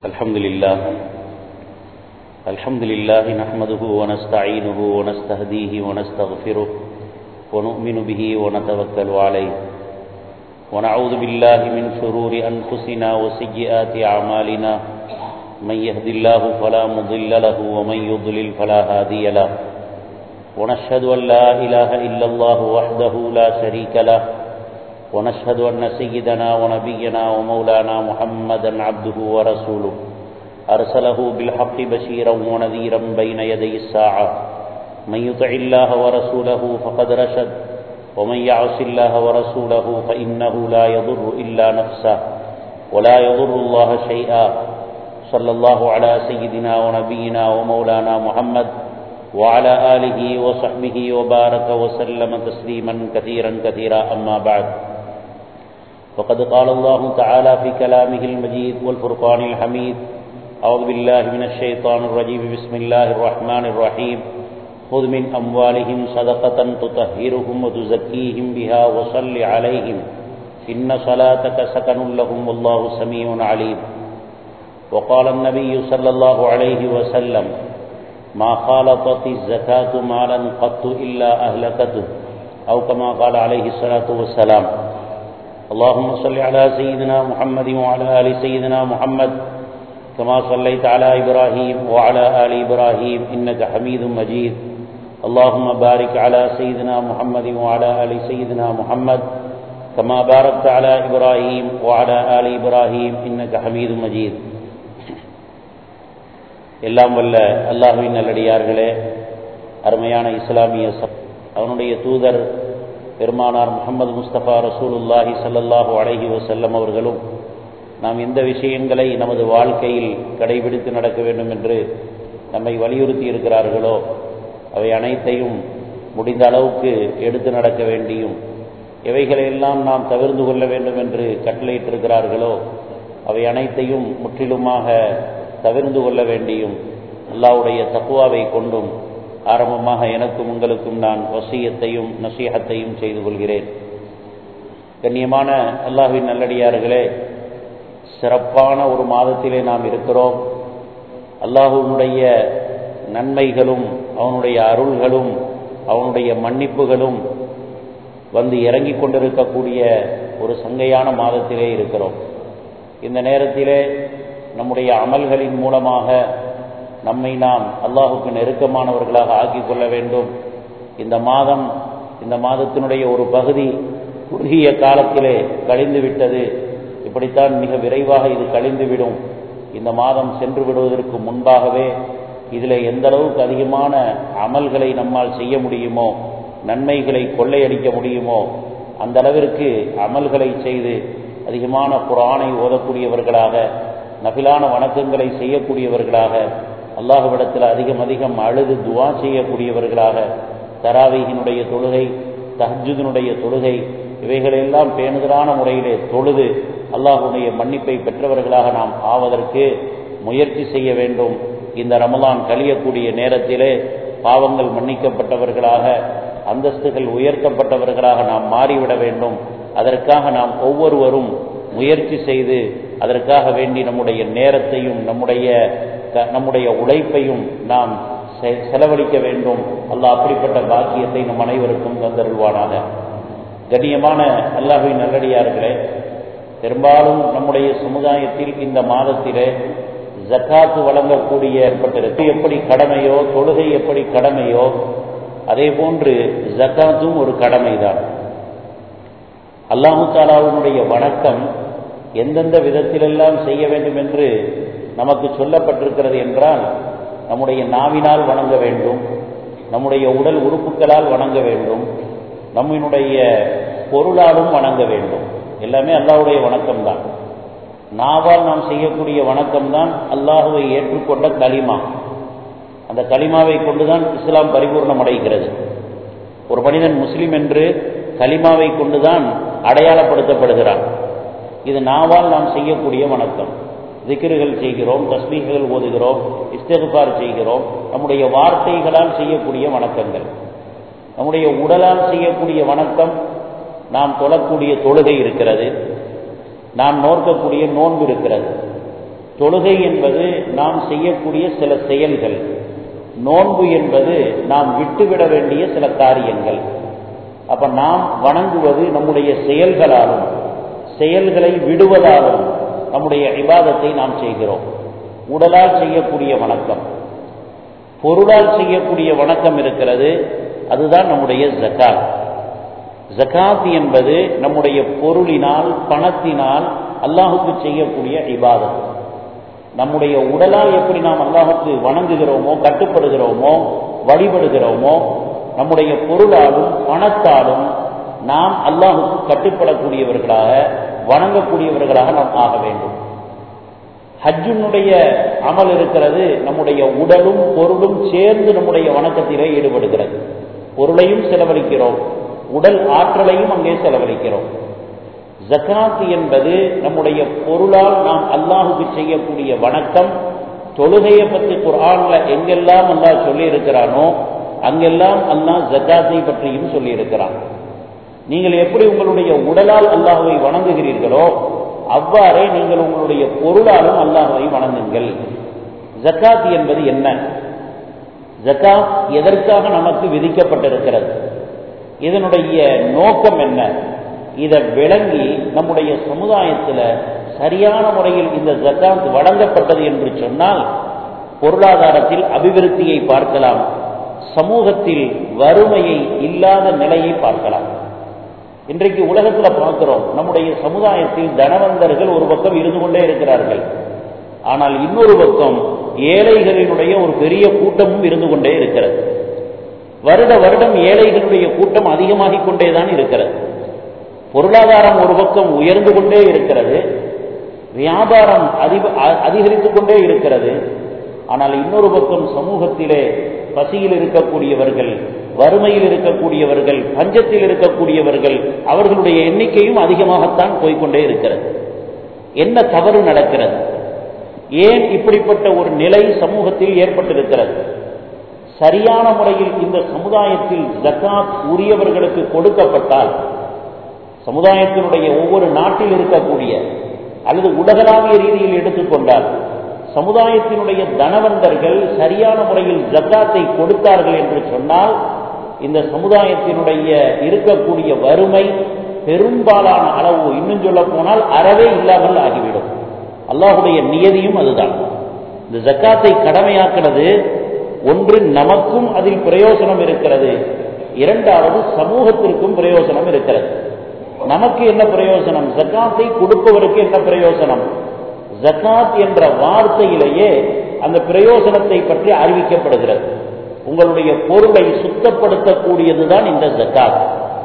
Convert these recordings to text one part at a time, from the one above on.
الحمد لله الحمد لله نحمده ونستعينه ونستهديه ونستغفره ونؤمن به ونتوكل عليه ونعوذ بالله من شرور أنفسنا وسيئات أعمالنا من يهد الله فلا مضل له ومن يضلل فلا هادي له ونشهد أن لا إله إلا الله وحده لا شريك له ونشهد أن سيدنا ونبينا ومولانا محمدا عبده ورسوله أرسله بالحق بشيرا ونذيرا بين يدي الساعة من يطع الله ورسوله فقد رشد ومن يعص الله ورسوله فإنه لا يضر إلا نفسه ولا يضر الله شيئا صلى الله على سيدنا ونبينا ومولانا محمد وعلى آله وصحبه وبارك وسلم تسليما كثيرا كثيرا أما بعد وقد قال الله تعالى في كلامه المجيد والفرقان الحميد أعوذ بالله من الشيطان الرجيم بسم الله الرحمن الرحيم خذ من أموالهم صدقة تطهرهم وتزكيهم بها وصل عليهم إن صلاتك سكن لهم والله سميع عليم وقال النبي صلى الله عليه وسلم ما خالطت الزكاة مالا قط إلا أهلكته أو كما قال عليه الصلاة والسلام اللهم صل على سيدنا محمد وعلى آل سيدنا محمد كما صليت على إبراهيم وعلى آل إبراهيم إنك حميد مجيد اللهم بارك على سيدنا محمد وعلى آل سيدنا محمد كما باركت على إبراهيم وعلى آل إبراهيم إنك حميد مجيد எல்லாம் வல்ல அல்லாஹுவின் நல்லடியார்களே அருமையான இஸ்லாமிய அவனுடைய தூதர் பெருமானார் முகமது முஸ்தபா ரசூலுல்லாஹி சல்லாஹூ அலஹி வசல்லம் அவர்களும் நாம் எந்த விஷயங்களை நமது வாழ்க்கையில் கடைபிடித்து நடக்க வேண்டும் என்று நம்மை வலியுறுத்தி இருக்கிறார்களோ அவை அனைத்தையும் முடிந்த அளவுக்கு எடுத்து நடக்க வேண்டியும் எவைகளையெல்லாம் நாம் தவிர்ந்து கொள்ள வேண்டும் என்று கட்டளையிட்டிருக்கிறார்களோ அவை அனைத்தையும் முற்றிலுமாக தவிர்ந்து கொள்ள வேண்டியும் அல்லாவுடைய தக்குவாவை கொண்டும் ஆரம்பமாக எனக்கும் உங்களுக்கும் நான் வசியத்தையும் நசீகத்தையும் செய்து கொள்கிறேன் கண்ணியமான அல்லாஹின் நல்லடியார்களே சிறப்பான ஒரு மாதத்திலே நாம் இருக்கிறோம் அல்லாஹுனுடைய நன்மைகளும் அவனுடைய அருள்களும் அவனுடைய மன்னிப்புகளும் வந்து இறங்கி கொண்டிருக்கக்கூடிய ஒரு சங்கையான மாதத்திலே இருக்கிறோம் இந்த நேரத்திலே நம்முடைய அமல்களின் மூலமாக நம்மை நாம் அல்லாஹுக்கு நெருக்கமானவர்களாக ஆக்கிக் கொள்ள வேண்டும் இந்த மாதம் இந்த மாதத்தினுடைய ஒரு பகுதி குறுகிய காலத்திலே கழிந்து விட்டது இப்படித்தான் மிக விரைவாக இது கழிந்துவிடும் இந்த மாதம் சென்று விடுவதற்கு முன்பாகவே இதில் எந்த அளவுக்கு அதிகமான அமல்களை நம்மால் செய்ய முடியுமோ நன்மைகளை கொள்ளையடிக்க முடியுமோ அந்த அளவிற்கு அமல்களை செய்து அதிகமான குரானை ஓதக்கூடியவர்களாக நபிலான வணக்கங்களை செய்யக்கூடியவர்களாக அல்லாஹுவிடத்தில் அதிகம் அதிகம் அழுது துவா செய்யக்கூடியவர்களாக தராவிகினுடைய தொழுகை தஹஜுதனுடைய தொழுகை இவைகளெல்லாம் பேணுதலான முறையிலே தொழுது அல்லாஹுடைய மன்னிப்பை பெற்றவர்களாக நாம் ஆவதற்கு முயற்சி செய்ய வேண்டும் இந்த ரமலான் கழியக்கூடிய நேரத்திலே பாவங்கள் மன்னிக்கப்பட்டவர்களாக அந்தஸ்துகள் உயர்த்தப்பட்டவர்களாக நாம் மாறிவிட வேண்டும் அதற்காக நாம் ஒவ்வொருவரும் முயற்சி செய்து அதற்காக வேண்டி நம்முடைய நேரத்தையும் நம்முடைய நம்முடைய உழைப்பையும் நாம் செலவழிக்க வேண்டும் அல்லாஹ் அப்படிப்பட்ட பாக்கியத்தை நம் அனைவருக்கும் தந்தருள்வானாக கண்ணியமான அல்லாஹின் நல்லடியார்களே பெரும்பாலும் நம்முடைய சமுதாயத்தில் இந்த மாதத்திலே ஜக்காத்து வழங்கக்கூடிய ஏற்பட்டிருக்கு எப்படி கடமையோ தொழுகை எப்படி கடமையோ அதே போன்று ஜக்காத்தும் ஒரு கடமைதான் அல்லாஹு தாலாவினுடைய வணக்கம் எந்தெந்த விதத்திலெல்லாம் செய்ய வேண்டும் என்று நமக்கு சொல்லப்பட்டிருக்கிறது என்றால் நம்முடைய நாவினால் வணங்க வேண்டும் நம்முடைய உடல் உறுப்புகளால் வணங்க வேண்டும் நம்மினுடைய பொருளாலும் வணங்க வேண்டும் எல்லாமே அல்லாஹுடைய வணக்கம் தான் நாவால் நாம் செய்யக்கூடிய வணக்கம் தான் அல்லாஹுவை ஏற்றுக்கொண்ட களிமா அந்த களிமாவை கொண்டுதான் இஸ்லாம் பரிபூர்ணம் அடைகிறது ஒரு மனிதன் முஸ்லிம் என்று களிமாவை கொண்டுதான் அடையாளப்படுத்தப்படுகிறான் இது நாவால் நாம் செய்யக்கூடிய வணக்கம் திக்கிறுகள் செய்கிறோம் தஸ்மீகள் ஓதுகிறோம் இஸ்தகுபார் செய்கிறோம் நம்முடைய வார்த்தைகளால் செய்யக்கூடிய வணக்கங்கள் நம்முடைய உடலால் செய்யக்கூடிய வணக்கம் நாம் தொழக்கூடிய தொழுகை இருக்கிறது நாம் நோக்கக்கூடிய நோன்பு இருக்கிறது தொழுகை என்பது நாம் செய்யக்கூடிய சில செயல்கள் நோன்பு என்பது நாம் விட்டுவிட வேண்டிய சில காரியங்கள் அப்ப நாம் வணங்குவது நம்முடைய செயல்களாலும் செயல்களை விடுவதாலும் நம்முடைய இபாதத்தை நாம் செய்கிறோம் உடலால் செய்யக்கூடிய வணக்கம் பொருளால் செய்யக்கூடிய வணக்கம் இருக்கிறது அதுதான் நம்முடைய ஜக்காத் ஜக்காத் என்பது நம்முடைய பொருளினால் பணத்தினால் அல்லாஹுக்கு செய்யக்கூடிய இபாதத் நம்முடைய உடலால் எப்படி நாம் அல்லாஹுக்கு வணங்குகிறோமோ கட்டுப்படுகிறோமோ வழிபடுகிறோமோ நம்முடைய பொருளாலும் பணத்தாலும் நாம் அல்லாஹுக்கு கட்டுப்படக்கூடியவர்களாக வணங்கக்கூடியவர்களாக நாம் ஆக வேண்டும் ஹஜ்ஜுனுடைய அமல் இருக்கிறது நம்முடைய உடலும் பொருளும் சேர்ந்து நம்முடைய வணக்கத்திலே ஈடுபடுகிறது பொருளையும் செலவழிக்கிறோம் உடல் ஆற்றலையும் அங்கே செலவழிக்கிறோம் ஜக்காத் என்பது நம்முடைய பொருளால் நாம் அல்லாஹுக்கு செய்யக்கூடிய வணக்கம் தொழுகையை பற்றி குரான்ல எங்கெல்லாம் அல்லாஹ் சொல்லி இருக்கிறானோ அங்கெல்லாம் அல்லாஹ் ஜக்காத்தை பற்றியும் சொல்லி இருக்கிறான் நீங்கள் எப்படி உங்களுடைய உடலால் அல்லாஹுவை வணங்குகிறீர்களோ அவ்வாறே நீங்கள் உங்களுடைய பொருளாலும் அல்லாஹுவை வணங்குங்கள் ஜக்காத் என்பது என்ன ஜக்காத் எதற்காக நமக்கு விதிக்கப்பட்டிருக்கிறது இதனுடைய நோக்கம் என்ன இதை விளங்கி நம்முடைய சமுதாயத்தில் சரியான முறையில் இந்த ஜக்காத் வழங்கப்பட்டது என்று சொன்னால் பொருளாதாரத்தில் அபிவிருத்தியை பார்க்கலாம் சமூகத்தில் வறுமையை இல்லாத நிலையை பார்க்கலாம் இன்றைக்கு உலகத்தில் பார்க்கிறோம் நம்முடைய சமுதாயத்தில் தனவந்தர்கள் ஒரு பக்கம் இருந்து கொண்டே இருக்கிறார்கள் ஆனால் இன்னொரு பக்கம் ஏழைகளினுடைய ஒரு பெரிய கூட்டமும் இருந்து கொண்டே இருக்கிறது வருட வருடம் ஏழைகளுடைய கூட்டம் அதிகமாகிக் கொண்டேதான் இருக்கிறது பொருளாதாரம் ஒரு பக்கம் உயர்ந்து கொண்டே இருக்கிறது வியாபாரம் அதிகரித்துக் கொண்டே இருக்கிறது ஆனால் இன்னொரு பக்கம் சமூகத்திலே பசியில் இருக்கக்கூடியவர்கள் வறுமையில் இருக்கக்கூடியவர்கள் பஞ்சத்தில் இருக்கக்கூடியவர்கள் அவர்களுடைய எண்ணிக்கையும் அதிகமாகத்தான் போய்கொண்டே இருக்கிறது என்ன தவறு நடக்கிறது ஏன் இப்படிப்பட்ட ஒரு நிலை சமூகத்தில் ஏற்பட்டிருக்கிறது சரியான முறையில் இந்த சமுதாயத்தில் ஜக்காத் உரியவர்களுக்கு கொடுக்கப்பட்டால் சமுதாயத்தினுடைய ஒவ்வொரு நாட்டில் இருக்கக்கூடிய அல்லது உலகளாவிய ரீதியில் எடுத்துக்கொண்டால் சமுதாயத்தினுடைய தனவந்தர்கள் சரியான முறையில் ஜக்காத்தை கொடுத்தார்கள் என்று சொன்னால் இந்த சமுதாயத்தினுடைய இருக்கக்கூடிய வறுமை பெரும்பாலான அளவு இன்னும் சொல்ல போனால் அறவே இல்லாமல் ஆகிவிடும் அல்லாஹுடைய நியதியும் அதுதான் இந்த ஜக்காத்தை கடமையாக்கிறது ஒன்று நமக்கும் அதில் பிரயோஜனம் இருக்கிறது இரண்டாவது சமூகத்திற்கும் பிரயோஜனம் இருக்கிறது நமக்கு என்ன பிரயோஜனம் ஜக்காத்தை கொடுப்பவருக்கு என்ன பிரயோஜனம் ஜக்காத் என்ற வார்த்தையிலேயே அந்த பிரயோஜனத்தை பற்றி அறிவிக்கப்படுகிறது உங்களுடைய பொருளை சுத்தப்படுத்தக்கூடியதுதான் இந்த ஜக்காத்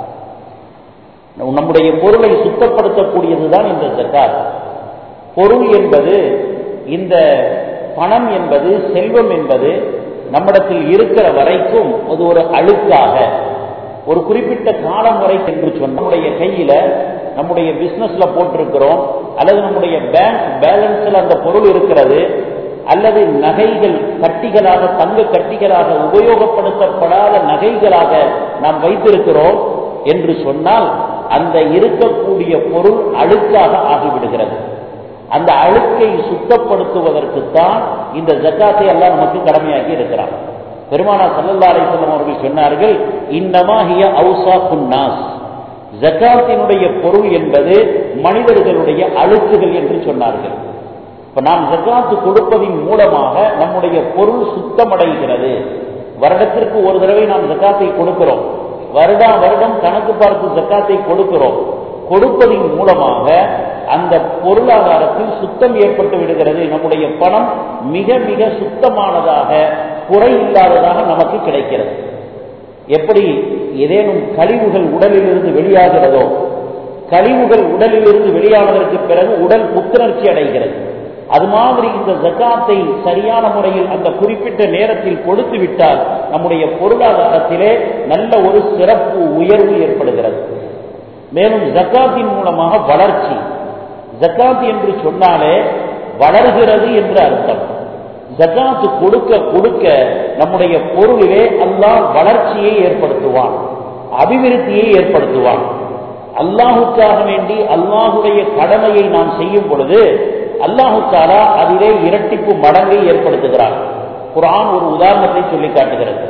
நம்முடைய பொருளை சுத்தப்படுத்தக்கூடியதுதான் இந்த ஜக்காத் பொருள் என்பது இந்த பணம் என்பது செல்வம் என்பது நம்மிடத்தில் இருக்கிற வரைக்கும் அது ஒரு அழுக்காக ஒரு குறிப்பிட்ட காலம் வரை என்று சொன்ன நம்முடைய கையில நம்முடைய பிசினஸ்ல போட்டிருக்கிறோம் அல்லது நம்முடைய பேங்க் பேலன்ஸ்ல அந்த பொருள் இருக்கிறது அல்லது நகைகள் கட்டிகளாக தங்க கட்டிகளாக உபயோகப்படுத்தப்படாத நகைகளாக நாம் வைத்திருக்கிறோம் என்று சொன்னால் அந்த இருக்கக்கூடிய பொருள் அழுக்காக ஆகிவிடுகிறது அந்த அழுக்கை சுத்தப்படுத்துவதற்குத்தான் இந்த ஜக்காத்தை எல்லாம் நமக்கு கடமையாக்கி இருக்கிறார் பெருமானா சல்லல்லா அலிசல்லம் அவர்கள் சொன்னார்கள் இன்னமாகிய அவுசா குன்னாஸ் ஜக்காத்தினுடைய பொருள் என்பது மனிதர்களுடைய அழுக்குகள் என்று சொன்னார்கள் இப்ப நாம் ஜக்காத்து கொடுப்பதின் மூலமாக நம்முடைய பொருள் சுத்தமடைகிறது வருடத்திற்கு ஒரு தடவை நாம் ஜக்காத்தை கொடுக்கிறோம் வருடா வருடம் கணக்கு பார்த்து ஜக்காத்தை கொடுக்கிறோம் கொடுப்பதின் மூலமாக அந்த பொருளாதாரத்தில் சுத்தம் ஏற்பட்டு விடுகிறது நம்முடைய பணம் மிக மிக சுத்தமானதாக குறை இல்லாததாக நமக்கு கிடைக்கிறது எப்படி ஏதேனும் கழிவுகள் உடலிலிருந்து வெளியாகிறதோ கழிவுகள் உடலிலிருந்து வெளியானதற்கு பிறகு உடல் புத்துணர்ச்சி அடைகிறது அது மாதிரி இந்த ஜக்காத்தை சரியான முறையில் அந்த குறிப்பிட்ட நேரத்தில் கொடுத்து விட்டால் நம்முடைய பொருளாதாரத்திலே நல்ல ஒரு சிறப்பு உயர்வு ஏற்படுகிறது மேலும் ஜக்காத்தின் மூலமாக வளர்ச்சி ஜக்காத் என்று சொன்னாலே வளர்கிறது என்று அர்த்தம் ஜக்காத்து கொடுக்க கொடுக்க நம்முடைய பொருளிலே அல்லாஹ் வளர்ச்சியை ஏற்படுத்துவான் அபிவிருத்தியை ஏற்படுத்துவான் அல்லாஹுக்காக வேண்டி அல்லாஹுடைய கடமையை நாம் செய்யும் பொழுது அல்லாஹு தாலா அதிலே இரட்டிப்பு மடங்கை ஏற்படுத்துகிறார் குரான் ஒரு உதாரணத்தை சொல்லி காட்டுகிறது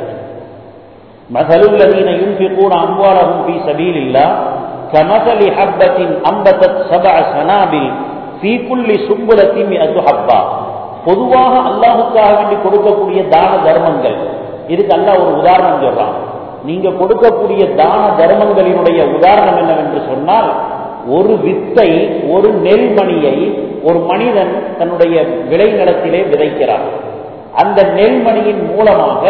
مثل الذين ينفقون أموالهم في سبيل الله كمثل حبة أنبتت سبع سنابل في كل سنبلة مئة حبة பொதுவாக அல்லாஹுக்காக வேண்டி கொடுக்கக்கூடிய தான தர்மங்கள் இதுக்கு அல்லாஹ் ஒரு உதாரணம் சொல்றான் நீங்க கொடுக்கக்கூடிய தான தர்மங்களினுடைய உதாரணம் என்னவென்று சொன்னால் ஒரு வித்தை ஒரு நெல்மணியை ஒரு மனிதன் தன்னுடைய விளைநிலத்திலே விதைக்கிறான் அந்த நெல்மணியின் மூலமாக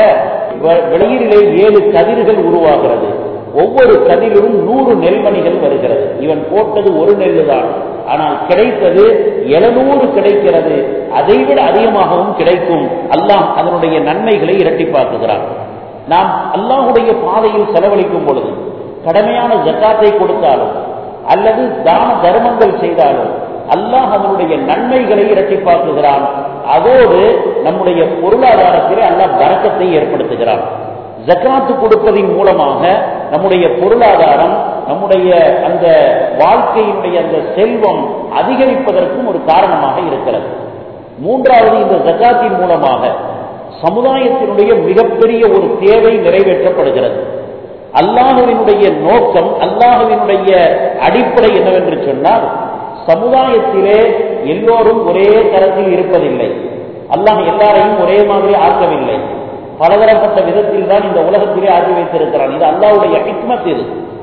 வெளியிலே ஏழு கதிர்கள் உருவாகிறது ஒவ்வொரு கதிரிலும் நூறு நெல்மணிகள் வருகிறது இவன் போட்டது ஒரு நெல்லு தான் ஆனால் கிடைத்தது எழுநூறு கிடைக்கிறது அதைவிட அதிகமாகவும் கிடைக்கும் அல்லாஹ் அதனுடைய நன்மைகளை இரட்டிப்பாக்குகிறான் நாம் அல்லாஹுடைய பாதையில் செலவழிக்கும் பொழுது கடமையான ஜக்காத்தை கொடுத்தாலும் அல்லது தான தர்மங்கள் செய்தாலும் அல்லாஹ் அதனுடைய நன்மைகளை இரட்டிப்பாக்குகிறான் அதோடு நம்முடைய பொருளாதாரத்திலே அல்லாஹ் வரக்கத்தை ஏற்படுத்துகிறான் ஜக்காத்து கொடுப்பதின் மூலமாக நம்முடைய பொருளாதாரம் நம்முடைய அந்த வாழ்க்கையினுடைய அந்த செல்வம் அதிகரிப்பதற்கும் ஒரு காரணமாக இருக்கிறது மூன்றாவது இந்த ஜக்காத்தின் மூலமாக சமுதாயத்தினுடைய மிகப்பெரிய ஒரு தேவை நிறைவேற்றப்படுகிறது அல்லாஹுவினுடைய நோக்கம் அல்லாஹுவினுடைய அடிப்படை என்னவென்று சொன்னால் சமுதாயத்திலே எல்லோரும் ஒரே தரத்தில் இருப்பதில்லை அல்லாஹ் எல்லாரையும் ஒரே மாதிரி ஆக்கவில்லை பலதரப்பட்ட விதத்தில் தான் இந்த உலகத்திலே ஆக்கி வைத்திருக்கிறான் இது அல்லாஹுடைய ஹிக்மத் இது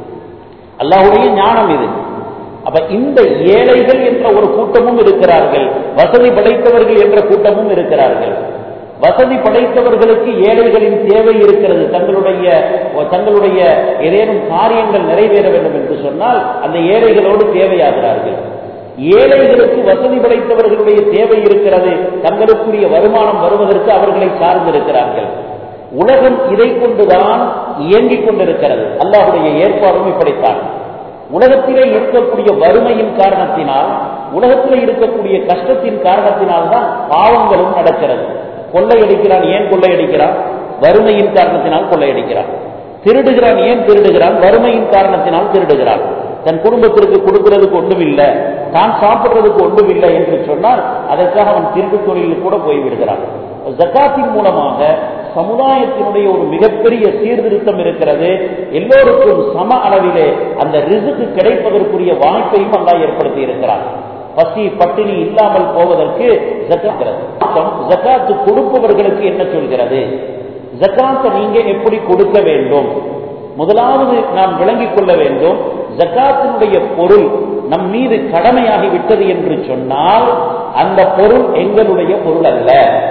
அல்லாஹுடைய ஞானம் இது அப்ப இந்த ஏழைகள் என்ற ஒரு கூட்டமும் இருக்கிறார்கள் வசதி படைத்தவர்கள் என்ற கூட்டமும் இருக்கிறார்கள் வசதி படைத்தவர்களுக்கு ஏழைகளின் தேவை இருக்கிறது தங்களுடைய தங்களுடைய ஏதேனும் காரியங்கள் நிறைவேற வேண்டும் என்று சொன்னால் அந்த ஏழைகளோடு தேவையாகிறார்கள் ஏழைகளுக்கு வசதி படைத்தவர்களுடைய தேவை இருக்கிறது தங்களுக்குரிய வருமானம் வருவதற்கு அவர்களை சார்ந்திருக்கிறார்கள் உலகம் இதை கொண்டுதான் இயங்கிக் கொண்டிருக்கிறது அல்லாஹுடைய ஏற்பாடும் இப்படித்தான் உலகத்திலே இருக்கக்கூடிய வறுமையின் காரணத்தினால் உலகத்திலே இருக்கக்கூடிய கஷ்டத்தின் காரணத்தினால் தான் பாவங்களும் நடக்கிறது கொள்ளையடிக்கிறான் ஏன் கொள்ளையடிக்கிறான் வறுமையின் காரணத்தினால் கொள்ளையடிக்கிறான் திருடுகிறான் ஏன் திருடுகிறான் வறுமையின் காரணத்தினால் திருடுகிறான் தன் குடும்பத்திற்கு கொடுக்கிறதுக்கு ஒன்றும் இல்லை தான் சாப்பிடுறதுக்கு ஒன்றும் இல்லை என்று சொன்னால் அதற்காக அவன் திருட்டு தொழிலில் கூட போய்விடுகிறான் ஜக்காத்தின் மூலமாக சமுதாயத்தினுடைய ஒரு மிகப்பெரிய சீர்திருத்தம் இருக்கிறது எல்லோருக்கும் சம அளவிலே அந்த ரிசுக்கு கிடைப்பதற்குரிய வாய்ப்பையும் அல்லா ஏற்படுத்தி இருக்கிறார் பசி பட்டினி இல்லாமல் போவதற்கு ஜக்காத்து கொடுப்பவர்களுக்கு என்ன சொல்கிறது ஜக்காத்தை நீங்க எப்படி கொடுக்க வேண்டும் முதலாவது நாம் விளங்கிக் கொள்ள வேண்டும் ஜக்காத்தினுடைய பொருள் நம் மீது கடமையாகி விட்டது என்று சொன்னால் அந்த பொருள் எங்களுடைய பொருள் அல்ல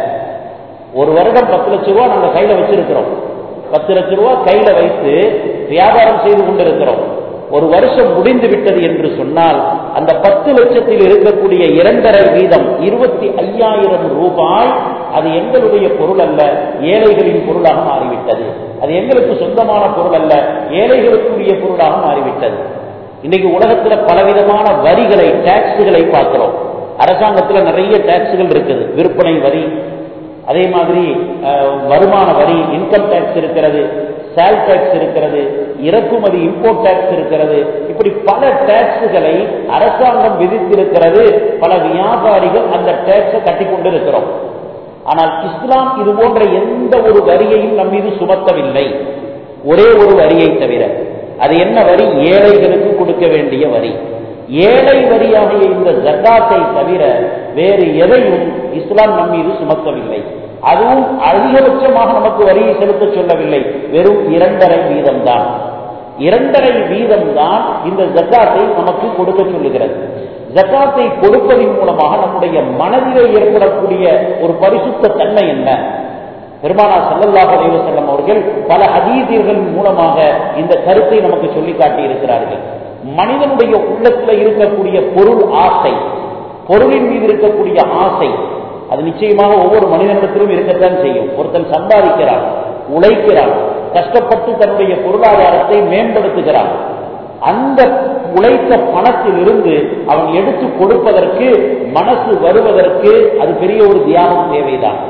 ஒரு வருடம் பத்து லட்ச ரூபா நாங்க கையில வச்சிருக்கிறோம் பத்து லட்ச ரூபா கையில வைத்து வியாபாரம் செய்து கொண்டிருக்கிறோம் ஒரு வருஷம் முடிந்து விட்டது என்று சொன்னால் அந்த பத்து லட்சத்தில் இருக்கக்கூடிய இரண்டரை வீதம் இருபத்தி ஐயாயிரம் ரூபாய் அது எங்களுடைய பொருள் அல்ல ஏழைகளின் பொருளாக மாறிவிட்டது அது எங்களுக்கு சொந்தமான பொருள் அல்ல ஏழைகளுக்குரிய பொருளாக மாறிவிட்டது இன்னைக்கு உலகத்துல பலவிதமான வரிகளை டாக்ஸுகளை பார்க்கிறோம் அரசாங்கத்துல நிறைய டாக்ஸுகள் இருக்குது விற்பனை வரி அதே மாதிரி வருமான வரி இன்கம் டேக்ஸ் இருக்கிறது சேல் டேக்ஸ் இருக்கிறது இறக்குமதி இம்போர்ட் டேக்ஸ் இருக்கிறது இப்படி பல டேக்ஸுகளை அரசாங்கம் விதித்திருக்கிறது பல வியாபாரிகள் அந்த டேக்ஸை கட்டி கொண்டு இருக்கிறோம் ஆனால் இஸ்லாம் இது போன்ற எந்த ஒரு வரியையும் நம் மீது சுமத்தவில்லை ஒரே ஒரு வரியை தவிர அது என்ன வரி ஏழைகளுக்கு கொடுக்க வேண்டிய வரி ஏழை வரியாகிய இந்த ஜக்காத்தை தவிர வேறு எதையும் இஸ்லாம் நம் மீது சுமத்தவில்லை அதுவும் அதிகபட்சமாக நமக்கு வரியை செலுத்த சொல்லவில்லை வெறும் இரண்டரை வீதம் தான் இரண்டரை வீதம் தான் இந்த ஜக்காத்தை நமக்கு கொடுக்க சொல்லுகிறது ஜக்காத்தை கொடுப்பதன் மூலமாக நம்முடைய மனதிலே ஏற்படக்கூடிய ஒரு பரிசுத்த தன்மை என்ன பெருமானா சல்லல்லாஹ் அலைவசல்லம் அவர்கள் பல ஹதீதியர்கள் மூலமாக இந்த கருத்தை நமக்கு சொல்லி காட்டி இருக்கிறார்கள் மனிதனுடைய உள்ளத்தில் இருக்கக்கூடிய பொருள் ஆசை பொருளின் மீது இருக்கக்கூடிய ஆசை அது நிச்சயமாக ஒவ்வொரு மனிதனிடத்திலும் இருக்கத்தான் செய்யும் ஒருத்தன் சம்பாதிக்கிறான் உழைக்கிறான் கஷ்டப்பட்டு தன்னுடைய பொருளாதாரத்தை மேம்படுத்துகிறான் அந்த உழைத்த பணத்தில் இருந்து அவன் எடுத்து கொடுப்பதற்கு மனசு வருவதற்கு அது பெரிய ஒரு தியாகம் தேவைதான்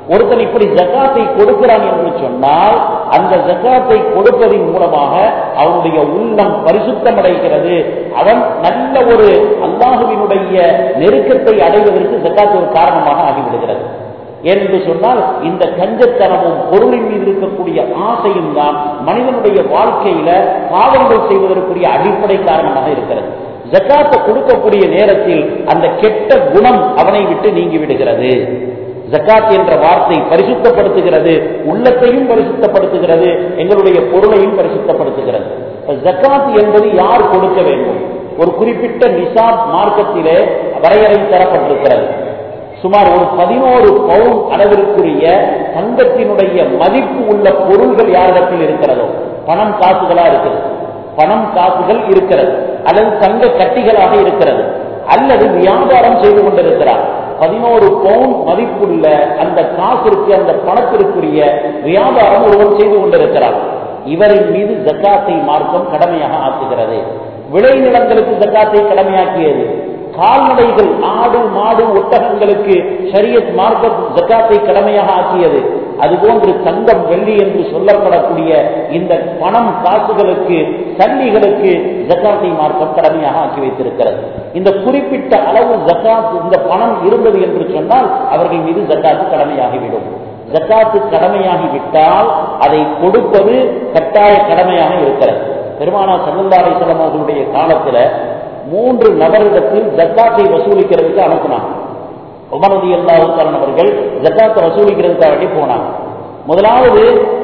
ஒருத்தன் இப்படி ஜக்காத்தை கொடுக்கிறான் என்று சொன்னால் அந்த ஜக்காத்தை கொடுப்பதின் மூலமாக அவனுடைய உள்ளம் பரிசுத்தமடைகிறது அவன் நல்ல ஒரு அல்லாஹுவினுடைய நெருக்கத்தை அடைவதற்கு ஜக்காத் ஒரு காரணமாக ஆகிவிடுகிறது என்று சொன்னால் இந்த கஞ்சத்தனமும் பொருளின் மீது இருக்கக்கூடிய ஆசையும் தான் மனிதனுடைய வாழ்க்கையில பாவங்கள் செய்வதற்குரிய அடிப்படை காரணமாக இருக்கிறது ஜக்காத்தை கொடுக்கக்கூடிய நேரத்தில் அந்த கெட்ட குணம் அவனை விட்டு நீங்கி விடுகிறது ஜக்காத் என்ற வார்த்தை பரிசுத்தப்படுத்துகிறது உள்ளத்தையும் பரிசுத்தப்படுத்துகிறது எங்களுடைய பொருளையும் பரிசுத்தப்படுத்துகிறது ஜக்காத் என்பது யார் கொடுக்க வேண்டும் ஒரு குறிப்பிட்ட நிசாப் மார்க்கத்திலே வரையறை தரப்பட்டிருக்கிறது சுமார் ஒரு பதினோரு பவுன் அளவிற்குரிய தங்கத்தினுடைய மதிப்பு உள்ள பொருள்கள் யாரிடத்தில் இருக்கிறதோ பணம் காசுகளா இருக்கிறது பணம் காசுகள் இருக்கிறது அல்லது தங்க கட்டிகளாக இருக்கிறது அல்லது வியாபாரம் செய்து கொண்டிருக்கிறார் பதினோரு பவுன் மதிப்புள்ள அந்த காசிற்கு அந்த பணத்திற்குரிய வியாபாரம் ஒருவர் செய்து கொண்டிருக்கிறார் இவரின் மீது ஜக்காத்தை மார்க்கம் கடமையாக ஆக்குகிறது விளைநிலங்களுக்கு ஜக்காத்தை கடமையாக்கியது கால்நடைகள் ஆடு மாடு ஒட்டகங்களுக்கு ஷரியத் மார்க்க ஜக்காத்தை கடமையாக ஆக்கியது அதுபோன்று தங்கம் வெள்ளி என்று சொல்லப்படக்கூடிய இந்த பணம் காசுகளுக்கு சல்லிகளுக்கு ஜக்காத்தை மார்க்கம் கடமையாக ஆக்கி வைத்திருக்கிறது இந்த குறிப்பிட்ட அளவு ஜக்காத் இந்த பணம் இருந்தது என்று சொன்னால் அவர்கள் மீது ஜக்காத்து கடமையாகிவிடும் ஜக்காத்து கடமையாகிவிட்டால் அதை கொடுப்பது கட்டாய கடமையாக இருக்கிறது பெருமானா சல்லல்லா அலிஸ்லாம் அவர்களுடைய காலத்துல மூன்று நபரிடத்தில் ஜக்காத்தை வசூலிக்கிறதுக்கு அனுப்பினாங்க உமரதி அல்லாஹுக்காரன் அவர்கள் ஜக்காத்தை வசூலிக்கிறதுக்காக வேண்டி போனாங்க முதலாவது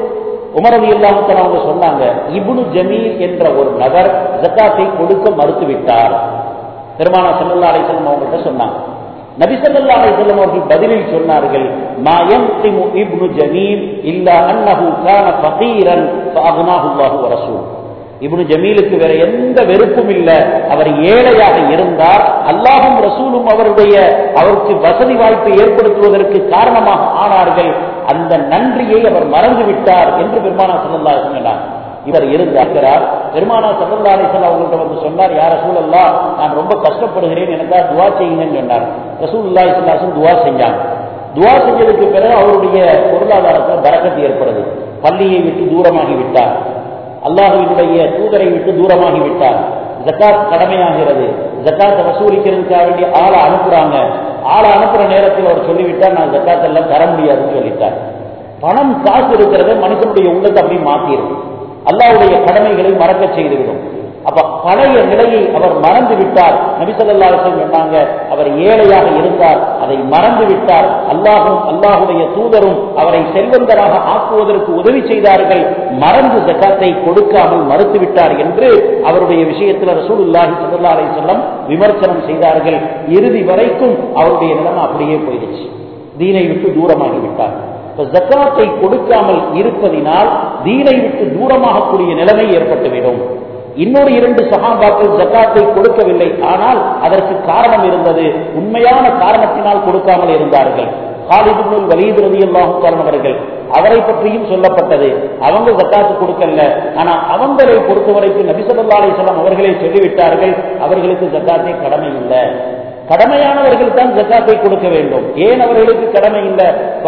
உமரதி அல்லாஹுக்காரன் அவங்க சொன்னாங்க இப்னு ஜமீல் என்ற ஒரு நபர் ஜக்காத்தை கொடுக்க மறுத்து விட்டார் பெருமானா சல்லல்லா அலிஸ்லாம் அவங்கள்ட்ட சொன்னாங்க நபி சல்லா அலிஸ்லாம் அவர்கள் பதிலில் சொன்னார்கள் மா யன்கிமு இப்னு ஜமீல் இல்லா அன்னஹு கான ஃபகீரன் ஃபஅக்னாஹு அல்லாஹு வ ரசூல் இப்னு ஜமீலுக்கு வேற எந்த வெறுப்பும் இல்ல அவர் ஏழையாக இருந்தார் அல்லாஹும் ரசூலும் அவருடைய அவருக்கு வசதி வாய்ப்பை ஏற்படுத்துவதற்கு காரணமாக ஆனார்கள் அந்த நன்றியை அவர் மறந்து விட்டார் என்று பெருமானா சல்லல்லா சொன்னார் இவர் இருந்தார் பெருமானா சல்லல்லா அலிசன் அவங்கள்ட்ட வந்து சொன்னார் யார சூழல்லா நான் ரொம்ப கஷ்டப்படுகிறேன் எனக்காக துவா செய்யுங்கன்னு சொன்னார் ரசூல்லா இஸ்லாசன் துவா செஞ்சாங்க துவா செஞ்சதுக்கு பிறகு அவருடைய பொருளாதாரத்தில் பறக்கத்து ஏற்படுது பள்ளியை விட்டு தூரமாகி விட்டார் அல்லாஹுவினுடைய தூதரை விட்டு தூரமாகி விட்டார் ஜக்காத் கடமையாகிறது ஜக்காத்தை வசூலிக்கிறதுக்காக வேண்டிய ஆளை அனுப்புறாங்க ஆளை அனுப்புற நேரத்தில் அவர் சொல்லிவிட்டார் நான் ஜக்காத் எல்லாம் தர முடியாதுன்னு சொல்லிட்டார் பணம் காசு இருக்கிறத மனுஷனுடைய உள்ளத்தை அப்படி மாத்திருக்கு அல்லாவுடைய கடமைகளை மறக்க செய்துவிடும் அப்ப பழைய நிலையை அவர் மறந்து விட்டார் நபிசல்லா சொன்னாங்க அவர் ஏழையாக இருந்தார் அதை மறந்து விட்டார் அல்லாஹும் அல்லாஹுடைய தூதரும் அவரை செல்வந்தராக ஆக்குவதற்கு உதவி செய்தார்கள் மறந்து ஜக்காத்தை கொடுக்காமல் மறுத்து விட்டார் என்று அவருடைய விஷயத்தில் ரசூலுல்லாஹி சல்லா அலை செல்லம் விமர்சனம் செய்தார்கள் இறுதி வரைக்கும் அவருடைய நிலைமை அப்படியே போயிடுச்சு தீனை விட்டு தூரமாகி விட்டார் ஜக்காத்தை கொடுக்காமல் இருப்பதினால் தீனை விட்டு தூரமாகக்கூடிய நிலைமை ஏற்பட்டுவிடும் இன்னொரு இரண்டு சகாபாக்கள் ஜக்காத்தை கொடுக்கவில்லை ஆனால் அதற்கு காரணம் இருந்தது உண்மையான காரணத்தினால் கொடுக்காமல் இருந்தார்கள் காலிதுல் வலீது ரவி அல்லாஹுக்காரன் அவர்கள் அவரை பற்றியும் சொல்லப்பட்டது அவங்க ஜக்காத்து கொடுக்கல ஆனா அவங்களை பொறுத்தவரைக்கும் நபிசல்லா அலிசல்லாம் அவர்களே சொல்லிவிட்டார்கள் அவர்களுக்கு ஜக்காத்தை கடமை இல்லை கடமையானவர்கள் தான் ஜக்காத்தை கொடுக்க வேண்டும் ஏன் அவர்களுக்கு கடமை இல்லை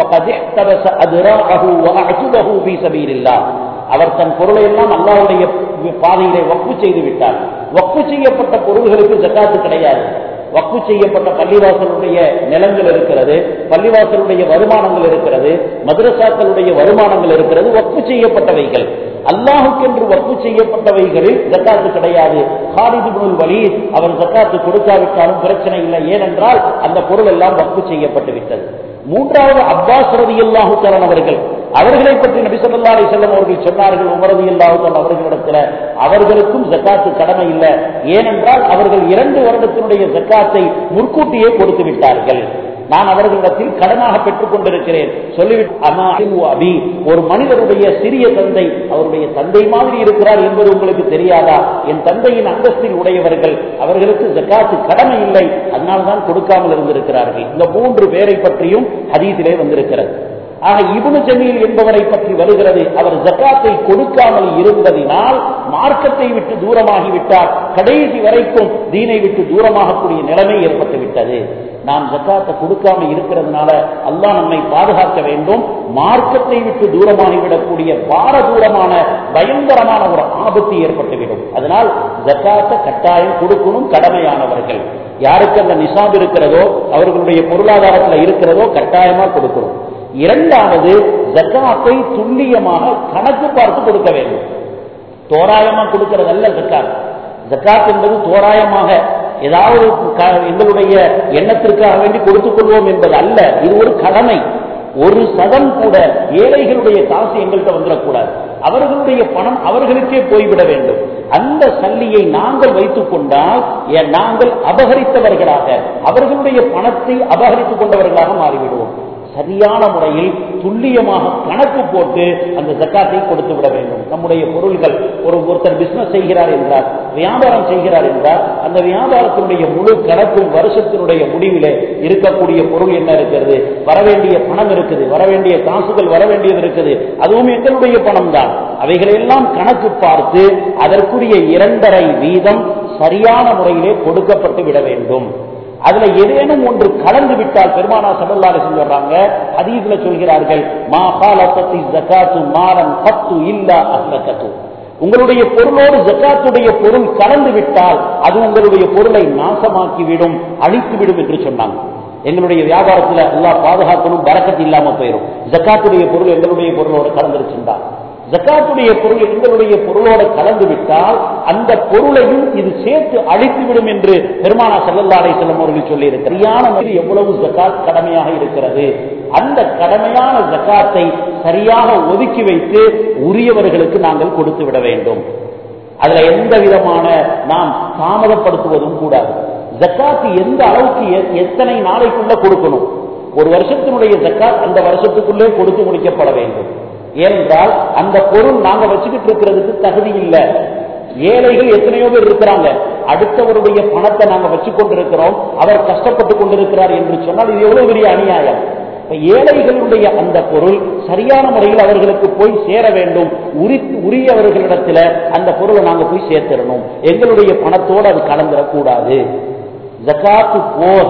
அவர் தன் பொருளை எல்லாம் அல்லாவுடைய பாதையிலே வப்பு செய்து விட்டார் வப்பு செய்யப்பட்ட பொருள்களுக்கு ஜக்காத்து கிடையாது வப்பு செய்யப்பட்ட பள்ளிவாசலுடைய நிலங்கள் இருக்கிறது பள்ளிவாசலுடைய வருமானங்கள் இருக்கிறது மதுரசாக்களுடைய வருமானங்கள் இருக்கிறது வப்பு செய்யப்பட்டவைகள் அல்லாஹுக்கென்று வப்பு செய்யப்பட்டவைகளில் ஜக்காத்து கிடையாது ஹாலிது வலி அவர் ஜக்காத்து கொடுக்காவிட்டாலும் பிரச்சனை இல்லை ஏனென்றால் அந்த பொருள் எல்லாம் வப்பு செய்யப்பட்டு விட்டது மூன்றாவது அப்பாஸ் ரதி அல்லாஹு அவர்கள் அவர்களை பற்றி நபி சொல்லா அலி செல்லம் அவர்கள் சொன்னார்கள் உமரதி அல்லாஹுத்தன் அவர்களிடத்துல அவர்களுக்கும் ஜக்காத்து கடமை இல்லை ஏனென்றால் அவர்கள் இரண்டு வருடத்தினுடைய ஜக்காத்தை முன்கூட்டியே கொடுத்து விட்டார்கள் நான் அவர்களிடத்தில் கடனாக பெற்றுக் கொண்டிருக்கிறேன் சொல்லிவிட்டு ஒரு மனிதருடைய சிறிய தந்தை அவருடைய தந்தை மாதிரி இருக்கிறார் என்பது உங்களுக்கு தெரியாதா என் தந்தையின் அந்தஸ்தில் உடையவர்கள் அவர்களுக்கு ஜக்காத்து கடமை இல்லை அதனால்தான் கொடுக்காமல் இருந்திருக்கிறார்கள் இந்த மூன்று பேரை பற்றியும் ஹதீஸிலே வந்திருக்கிறது ஆக இபுனு ஜமீல் என்பவரை பற்றி வருகிறது அவர் ஜக்காத்தை கொடுக்காமல் இருந்ததினால் மார்க்கத்தை விட்டு தூரமாகி விட்டார் கடைசி வரைக்கும் தீனை விட்டு தூரமாகக்கூடிய நிலைமை ஏற்பட்டு விட்டது நாம் ஜக்காத்தை கொடுக்காம இருக்கிறதுனால அல்லாஹ் நம்மை பாதுகாக்க வேண்டும் மார்க்கத்தை விட்டு தூரமாகிவிடக்கூடிய பாரதூரமான பயங்கரமான ஒரு ஆபத்து ஏற்பட்டுவிடும் அதனால் ஜக்காத்தை கட்டாயம் கொடுக்கணும் கடமையானவர்கள் யாருக்கு அந்த நிசாப் இருக்கிறதோ அவர்களுடைய பொருளாதாரத்தில் இருக்கிறதோ கட்டாயமா கொடுக்கணும் இரண்டாவது ஜக்காத்தை துல்லியமாக கணக்கு பார்த்து கொடுக்க வேண்டும் தோராயமா கொடுக்கிறதல்ல ஜக்காத் ஜக்காத் என்பது தோராயமாக ஏதாவது க- எங்களுடைய எண்ணத்திற்காக வேண்டி கொடுத்துக் கொள்வோம் என்பது அல்ல இது ஒரு கடமை ஒரு சதம் கூட ஏழைகளுடைய காசு எங்கள்கிட்ட வந்துடக்கூடாது அவர்களுடைய பணம் அவர்களுக்கே போய்விட வேண்டும் அந்த சல்லியை நாங்கள் வைத்துக் கொண்டால் ஏ- நாங்கள் அபகரித்தவர்களாக அவர்களுடைய பணத்தை அபகரித்துக் கொண்டவர்களாக மாறிவிடுவோம் சரியான முறையில் துல்லியமாக கணக்கு போட்டு அந்த ஜக்காத்தை கொடுத்து விட வேண்டும் நம்முடைய பொருள்கள் ஒரு ஒருத்தர் பிசினஸ் செய்கிறார் என்றார் வியாபாரம் செய்கிறார் என்றால் அந்த வியாபாரத்தினுடைய முழு கணக்கும் வருஷத்தினுடைய முடிவிலே இருக்கக்கூடிய பொருள் என்ன இருக்கிறது வரவேண்டிய பணம் இருக்குது வரவேண்டிய காசுகள் வர வேண்டியது இருக்குது அதுவும் எங்களுடைய பணம் தான் அவைகளெல்லாம் கணக்கு பார்த்து அதற்குரிய இரண்டரை வீதம் சரியான முறையிலே கொடுக்கப்பட்டு விட வேண்டும் அதுல ஏதேனும் ஒன்று கலந்து விட்டால் பெருமானா சல்லல்லாஹு அலைஹி சொல்றாங்க ஹதீஸ்ல சொல்கிறார்கள் மா காலத்தி ஜகாத்து மாரன் பத்து இல்லா அஹ்லகத்து உங்களுடைய பொருளோடு ஜக்காத்துடைய பொருள் கலந்து விட்டால் அது உங்களுடைய பொருளை நாசமாக்கிவிடும் அழித்துவிடும் என்று சொன்னாங்க எங்களுடைய வியாபாரத்துல எல்லாம் பாதுகாக்கணும் பறக்கத்து இல்லாம போயிடும் ஜக்காத்துடைய பொருள் எங்களுடைய பொருளோட கலந்துருச்சுண்டா ஜக்காத்துடைய பொருள் எங்களுடைய பொருளோட கலந்து விட்டால் அந்த பொருளையும் இது சேர்த்து அழித்துவிடும் என்று பெருமானா செல்லல்லாடை செல்லும் அவர்கள் சொல்லி சரியான முறையில் எவ்வளவு ஜக்காத் கடமையாக இருக்கிறது அந்த கடமையான ஜக்காத்தை சரியாக ஒதுக்கி வைத்து உரியவர்களுக்கு நாங்கள் கொடுத்து விட வேண்டும் அதுல எந்த விதமான நாம் தாமதப்படுத்துவதும் கூடாது ஜக்காத்து எந்த அளவுக்கு எ- எத்தனை நாளைக்குள்ள கொடுக்கணும் ஒரு வருஷத்தினுடைய ஜக்காத் அந்த வருஷத்துக்குள்ளே கொடுத்து முடிக்கப்பட வேண்டும் ஏனென்றால் அந்த பொருள் நாங்க வச்சுக்கிட்டு இருக்கிறதுக்கு தகுதி இல்லை ஏழைகள் எத்தனையோ பேர் இருக்கிறாங்க அடுத்தவருடைய பணத்தை நாங்க வச்சு கொண்டிருக்கிறோம் அவர் கஷ்டப்பட்டு கொண்டிருக்கிறார் என்று சொன்னால் இது எவ்வளவு பெரிய அநியாயம் இப்ப ஏழைகளுடைய அந்த பொருள் சரியான முறையில் அவர்களுக்கு போய் சேர வேண்டும் உரி உரியவர்களிடத்துல அந்த பொருளை நாங்க போய் சேர்த்திடணும் எங்களுடைய பணத்தோடு அது கலந்துடக்கூடாது ஜக்காத்து போக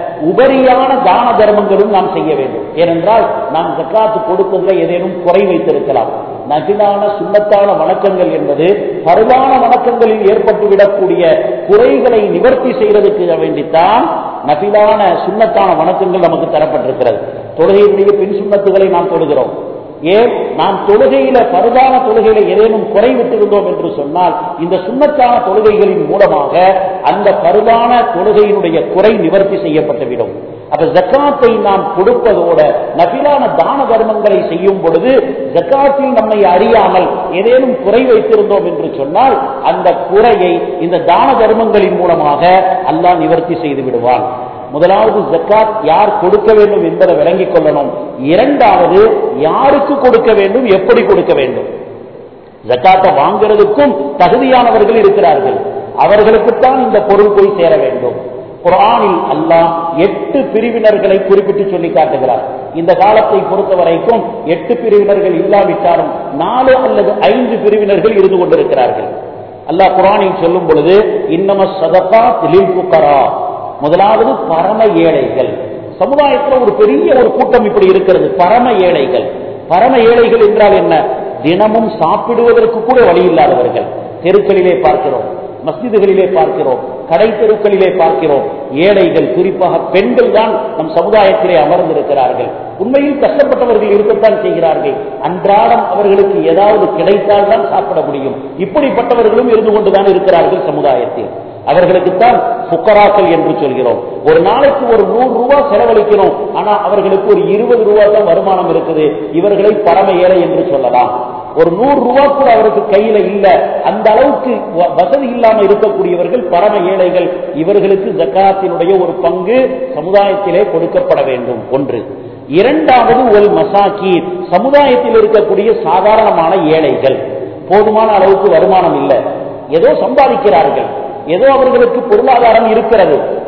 உபரியான தான தர்மங்களும் நாம் செய்ய வேண்டும் ஏனென்றால் நாம் ஜக்காத்து கொடுப்பதில் ஏதேனும் குறை வைத்திருக்கலாம் நகிலான சுண்ணத்தான வணக்கங்கள் என்பது பருவான வணக்கங்களில் ஏற்பட்டுவிடக்கூடிய குறைகளை நிவர்த்தி செய்வதற்கு வேண்டித்தான் நபிலான சுண்ணத்தான வணக்கங்கள் நமக்கு தரப்பட்டிருக்கிறது தொழுகையினுடைய பின் சுண்ணத்துகளை நாம் தொழுகிறோம் ஏன் நாம் தொழுகையில பருதான தொழுகையில ஏதேனும் குறை விட்டிருந்தோம் என்று சொன்னால் இந்த சுண்ணத்தான தொழுகைகளின் மூலமாக அந்த பருதான தொழுகையினுடைய குறை நிவர்த்தி செய்யப்பட்டுவிடும் அப்ப ஜக்காத்தை நாம் கொடுப்பதோட நபிலான தான தர்மங்களை செய்யும் பொழுது ஜக்காத்தில் நம்மை அறியாமல் ஏதேனும் குறை வைத்திருந்தோம் என்று சொன்னால் அந்த குறையை இந்த தான தர்மங்களின் மூலமாக அல்லாஹ் நிவர்த்தி செய்து விடுவான் முதலாவது ஜக்காத் யார் கொடுக்க வேண்டும் என்பதை விளங்கிக் கொள்ளணும் இரண்டாவது யாருக்கு கொடுக்க வேண்டும் எப்படி கொடுக்க வேண்டும் ஜக்காத்தை வாங்குறதுக்கும் தகுதியானவர்கள் இருக்கிறார்கள் அவர்களுக்குத்தான் இந்த பொருள் போய் சேர வேண்டும் குரானில் அல்லாஹ் எட்டு பிரிவினர்களை குறிப்பிட்டு சொல்லி காட்டுகிறார் இந்த காலத்தை பொறுத்த வரைக்கும் எட்டு பிரிவினர்கள் இல்லாவிட்டாலும் நாலு அல்லது ஐந்து பிரிவினர்கள் இருந்து கொண்டிருக்கிறார்கள் அல்லாஹ் குரானில் சொல்லும் பொழுது இன்னம சதகா திலில் புக்கரா முதலாவது பரம ஏழைகள் சமுதாயத்தில் ஒரு பெரிய ஒரு கூட்டம் இப்படி இருக்கிறது பரம ஏழைகள் பரம ஏழைகள் என்றால் என்ன தினமும் சாப்பிடுவதற்கு கூட வழி இல்லாதவர்கள் தெருக்களிலே பார்க்கிறோம் மஸ்ஜிதுகளிலே பார்க்கிறோம் கடை தெருக்களிலே பார்க்கிறோம் ஏழைகள் குறிப்பாக பெண்கள் தான் நம் சமுதாயத்திலே அமர்ந்திருக்கிறார்கள் உண்மையில் கஷ்டப்பட்டவர்கள் இருக்கத்தான் செய்கிறார்கள் அன்றாடம் அவர்களுக்கு ஏதாவது கிடைத்தால் தான் சாப்பிட முடியும் இப்படிப்பட்டவர்களும் இருந்து கொண்டுதான் இருக்கிறார்கள் சமுதாயத்தில் அவர்களுக்குத்தான் புக்கராக்கள் என்று சொல்கிறோம் ஒரு நாளைக்கு ஒரு நூறு ரூபாய் செலவழிக்கிறோம் ஆனா அவர்களுக்கு ஒரு இருபது ரூபாய் தான் வருமானம் இருக்குது இவர்களை பரம ஏழை என்று சொல்லலாம் ஒரு நூறு ரூபாய் கூட அவருக்கு கையில இல்ல அந்த அளவுக்கு வ- வசதி இல்லாம இருக்கக்கூடியவர்கள் பரம ஏழைகள் இவர்களுக்கு ஜக்காத்தினுடைய ஒரு பங்கு சமுதாயத்திலே கொடுக்கப்பட வேண்டும் ஒன்று இரண்டாவது ஒரு மசாக்கி சமுதாயத்தில் இருக்கக்கூடிய சாதாரணமான ஏழைகள் போதுமான அளவுக்கு வருமானம் இல்லை ஏதோ சம்பாதிக்கிறார்கள் ஏதோ அவர்களுக்கு பொருளாதாரம் இருக்கிறது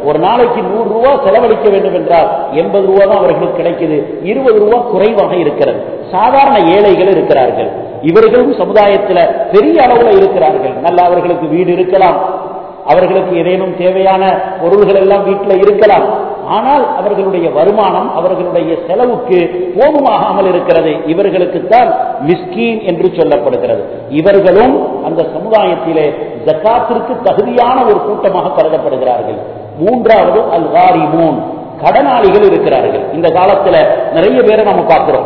ஒரு நாளைக்கு நூறு ரூபாய் செலவழிக்க வேண்டும் என்றால் எண்பது ரூபாய் தான் அவர்களுக்கு கிடைக்குது இருபது ரூபாய் குறைவாக இருக்கிறது சாதாரண ஏழைகள் இருக்கிறார்கள் இவர்களும் சமுதாயத்தில் பெரிய அளவுல இருக்கிறார்கள் நல்ல அவர்களுக்கு வீடு இருக்கலாம் அவர்களுக்கு ஏதேனும் தேவையான பொருள்கள் எல்லாம் வீட்டில் இருக்கலாம் ஆனால் அவர்களுடைய வருமானம் அவர்களுடைய செலவுக்கு போதுமாகாமல் இருக்கிறது இவர்களுக்குத்தான் மிஸ்கீன் என்று சொல்லப்படுகிறது இவர்களும் அந்த சமுதாயத்திலே ஜக்காத்திற்கு தகுதியான ஒரு கூட்டமாக கருதப்படுகிறார்கள் மூன்றாவது அல் மூன் கடனாளிகள் இருக்கிறார்கள் இந்த காலத்துல நிறைய பேரை நம்ம பார்க்கிறோம்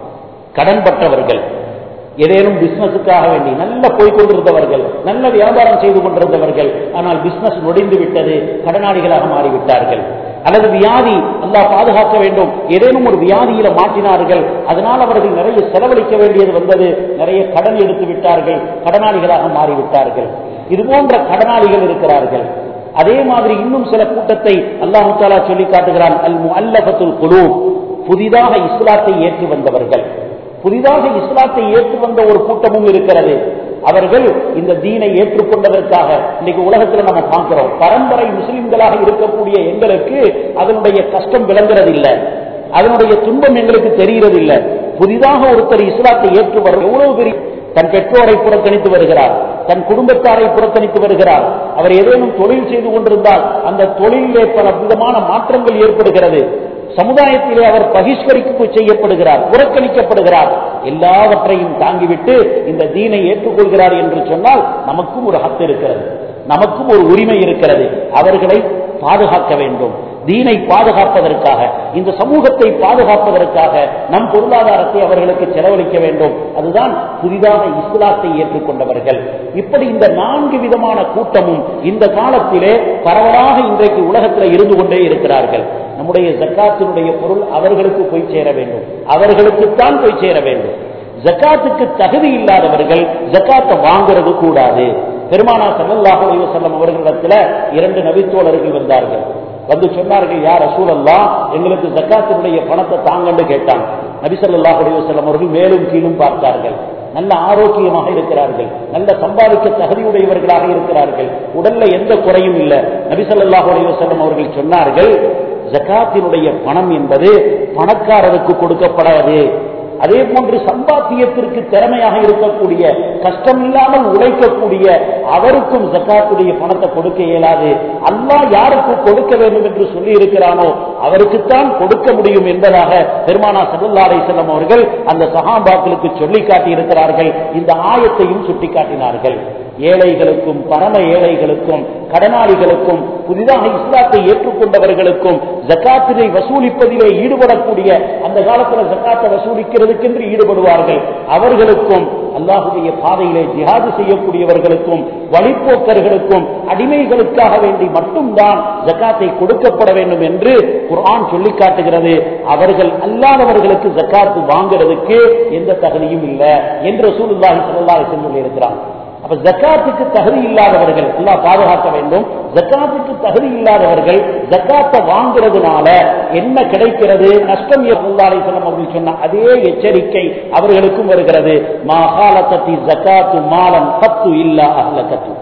கடன் பட்டவர்கள் ஏதேனும் பிசினஸுக்காக வேண்டி நல்ல போய் கொண்டிருந்தவர்கள் நல்ல வியாபாரம் செய்து கொண்டிருந்தவர்கள் ஆனால் பிசினஸ் நொடிந்து விட்டது கடனாளிகளாக மாறிவிட்டார்கள் அல்லது வியாதி அல்லாஹ் பாதுகாக்க வேண்டும் ஏதேனும் ஒரு வியாதியில மாற்றினார்கள் அதனால் அவர்கள் நிறைய செலவழிக்க வேண்டியது வந்தது நிறைய கடன் எடுத்து விட்டார்கள் கடனாளிகளாக மாறிவிட்டார்கள் இது போன்ற கடனாளிகள் இருக்கிறார்கள் அதே மாதிரி இன்னும் சில கூட்டத்தை அல்லாஹு தாலா சொல்லி காட்டுகிறான் அல் அல்லபத்துல் குழு புதிதாக இஸ்லாத்தை ஏற்றி வந்தவர்கள் புதிதாக இஸ்லாத்தை ஏற்று வந்த ஒரு கூட்டமும் இருக்கிறது அவர்கள் இந்த தீனை ஏற்றுக்கொண்டதற்காக இன்னைக்கு உலகத்தில் நம்ம பார்க்கிறோம் பரம்பரை முஸ்லிம்களாக இருக்கக்கூடிய எங்களுக்கு அதனுடைய கஷ்டம் விளங்குறதில்லை அதனுடைய துன்பம் எங்களுக்கு தெரிகிறதில்லை புதிதாக ஒருத்தர் இஸ்லாத்தை ஏற்று வர எவ்வளவு பெரிய தன் பெற்றோரை புறக்கணித்து வருகிறார் தன் குடும்பத்தாரை புறக்கணித்து வருகிறார் அவர் ஏதேனும் தொழில் செய்து கொண்டிருந்தால் அந்த தொழிலே பல விதமான மாற்றங்கள் ஏற்படுகிறது சமுதாயத்திலே அவர் பகிஷ்கரிப்பு செய்யப்படுகிறார் புறக்கணிக்கப்படுகிறார் எல்லாவற்றையும் தாங்கிவிட்டு இந்த தீனை ஏற்றுக்கொள்கிறார் என்று சொன்னால் நமக்கும் ஒரு ஹத்து இருக்கிறது நமக்கும் ஒரு உரிமை இருக்கிறது அவர்களை பாதுகாக்க வேண்டும் தீனை பாதுகாப்பதற்காக இந்த சமூகத்தை பாதுகாப்பதற்காக நம் பொருளாதாரத்தை அவர்களுக்கு செலவழிக்க வேண்டும் அதுதான் புதிதாக இஸ்லாத்தை ஏற்றுக்கொண்டவர்கள் இப்படி இந்த நான்கு விதமான கூட்டமும் இந்த காலத்திலே பரவலாக இன்றைக்கு உலகத்தில் இருந்து கொண்டே இருக்கிறார்கள் நம்முடைய ஜக்காத்தினுடைய பொருள் அவர்களுக்கு போய் சேர வேண்டும் அவர்களுக்குத்தான் போய் சேர வேண்டும் ஜக்காத்துக்கு தகுதி இல்லாதவர்கள் ஜக்காத்தை வாங்குறது கூடாது பெருமானா சல்லாஹு அலைவசல்லம் அவர்களிடத்துல இரண்டு நபித்தோழர்கள் வந்தார்கள் வந்து சொன்னார்கள் யார் அசூலல்லா எங்களுக்கு ஜக்காத்தினுடைய பணத்தை தாங்கன்னு கேட்டாங்க நபி சொல்லாஹ் அலைவசல்லம் அவர்கள் மேலும் கீழும் பார்த்தார்கள் நல்ல ஆரோக்கியமாக இருக்கிறார்கள் நல்ல சம்பாதிக்க தகுதியுடையவர்களாக இருக்கிறார்கள் உடல்ல எந்த குறையும் இல்லை நபிசல்லாஹு அலைவசல்லம் அவர்கள் சொன்னார்கள் ஜக்காத்தினுடைய பணம் என்பது பணக்காரருக்கு கொடுக்கப்படாது அதே போன்று சம்பாத்தியத்திற்கு திறமையாக இருக்கக்கூடிய கஷ்டம் இல்லாமல் உழைக்கக்கூடிய அவருக்கும் ஜக்காத்துடைய பணத்தை கொடுக்க இயலாது அல்லாஹ் யாருக்கு கொடுக்க வேண்டும் என்று சொல்லி இருக்கிறானோ அவருக்குத்தான் கொடுக்க முடியும் என்பதாக பெருமானா சதுல்லா செல்லம் அவர்கள் அந்த சகாபாக்களுக்கு சொல்லி காட்டியிருக்கிறார்கள் இந்த ஆயத்தையும் சுட்டிக்காட்டினார்கள் ஏழைகளுக்கும் பரம ஏழைகளுக்கும் கடனாளிகளுக்கும் புதிதாக இஸ்லாத்தை ஏற்றுக்கொண்டவர்களுக்கும் ஜக்காத்தினை வசூலிப்பதிலே ஈடுபடக்கூடிய அந்த காலத்தில் ஜக்காத்தை வசூலிக்கிறதுக்கென்று ஈடுபடுவார்கள் அவர்களுக்கும் அல்லாஹுடைய பாதையிலே ஜிஹாது செய்யக்கூடியவர்களுக்கும் வழிப்போக்கர்களுக்கும் அடிமைகளுக்காக வேண்டி மட்டும்தான் ஜக்காத்தை கொடுக்கப்பட வேண்டும் என்று குர்ஆன் சொல்லி காட்டுகிறது அவர்கள் அல்லாதவர்களுக்கு ஜக்காத்து வாங்குறதுக்கு எந்த தகுதியும் இல்லை என்று சூழ்நிலை சொல்லலாக சொல்லி இருக்கிறான் அப்ப ஜக்காத்துக்கு தகுதி இல்லாதவர்கள் எல்லாம் பாதுகாக்க வேண்டும் ஜக்காத்துக்கு தகுதி இல்லாதவர்கள் ஜக்காத்தை வாங்குறதுனால என்ன கிடைக்கிறது நஷ்டம் எல்லாரை சொல்லம் அப்படின்னு சொன்ன அதே எச்சரிக்கை அவர்களுக்கும் வருகிறது மாகாலத்தி ஜக்காத்து மாலம் பத்து இல்லா அஹ்லகத்து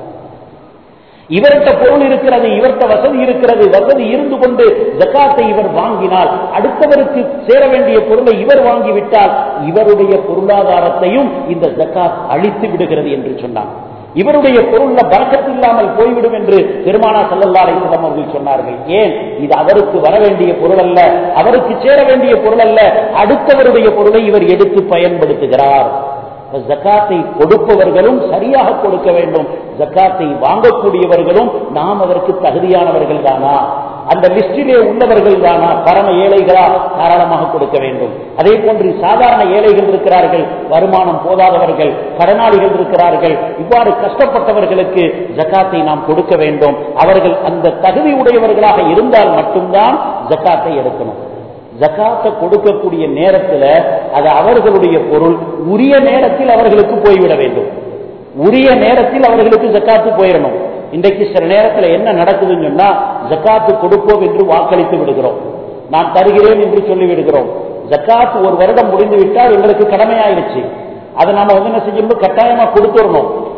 இவர்கிட்ட பொருள் இருக்கிறது இவர்கிட்ட வசதி இருக்கிறது வசதி இருந்து கொண்டு ஜக்காத்தை இவர் வாங்கினால் அடுத்தவருக்கு சேர வேண்டிய பொருளை இவர் வாங்கிவிட்டால் இவருடைய பொருளாதாரத்தையும் இந்த ஜக்காத் அழித்து விடுகிறது என்று சொன்னார் இவருடைய பொருள்ல பறக்கத்து இல்லாமல் போய்விடும் என்று பெருமானா சல்லல்லாரை அவர்கள் சொன்னார்கள் ஏன் இது அவருக்கு வர வேண்டிய பொருள் அல்ல அவருக்கு சேர வேண்டிய பொருள் அல்ல அடுத்தவருடைய பொருளை இவர் எடுத்து பயன்படுத்துகிறார் ஜக்காத்தை கொடுப்பவர்களும் சரியாக கொடுக்க வேண்டும் ஜக்காத்தை வாங்கக்கூடியவர்களும் நாம் அதற்கு தகுதியானவர்கள் தானா அந்த லிஸ்டிலே உள்ளவர்கள் தானா பரம ஏழைகளா தாராளமாக கொடுக்க வேண்டும் அதே போன்று சாதாரண ஏழைகள் இருக்கிறார்கள் வருமானம் போதாதவர்கள் கடனாளிகள் இருக்கிறார்கள் இவ்வாறு கஷ்டப்பட்டவர்களுக்கு ஜக்காத்தை நாம் கொடுக்க வேண்டும் அவர்கள் அந்த தகுதி உடையவர்களாக இருந்தால் மட்டும்தான் ஜக்காத்தை எடுக்கணும் ஜக்காத்தை கொடுக்கக்கூடிய நேரத்தில் அது அவர்களுடைய பொருள் உரிய நேரத்தில் அவர்களுக்கு போய்விட வேண்டும் உரிய நேரத்தில் அவர்களுக்கு ஜக்காத்து போயிடணும் இன்றைக்கு சில நேரத்தில் என்ன நடக்குதுன்னு சொன்னா ஜக்காத்து கொடுப்போம் என்று வாக்களித்து விடுகிறோம் நான் தருகிறேன் என்று சொல்லி விடுகிறோம் ஜக்காத்து ஒரு வருடம் முடிந்து விட்டால் எங்களுக்கு கடமையாயிருச்சு அதை நம்ம வந்து என்ன செய்யணும் கட்டாயமா கொடுத்துடணும்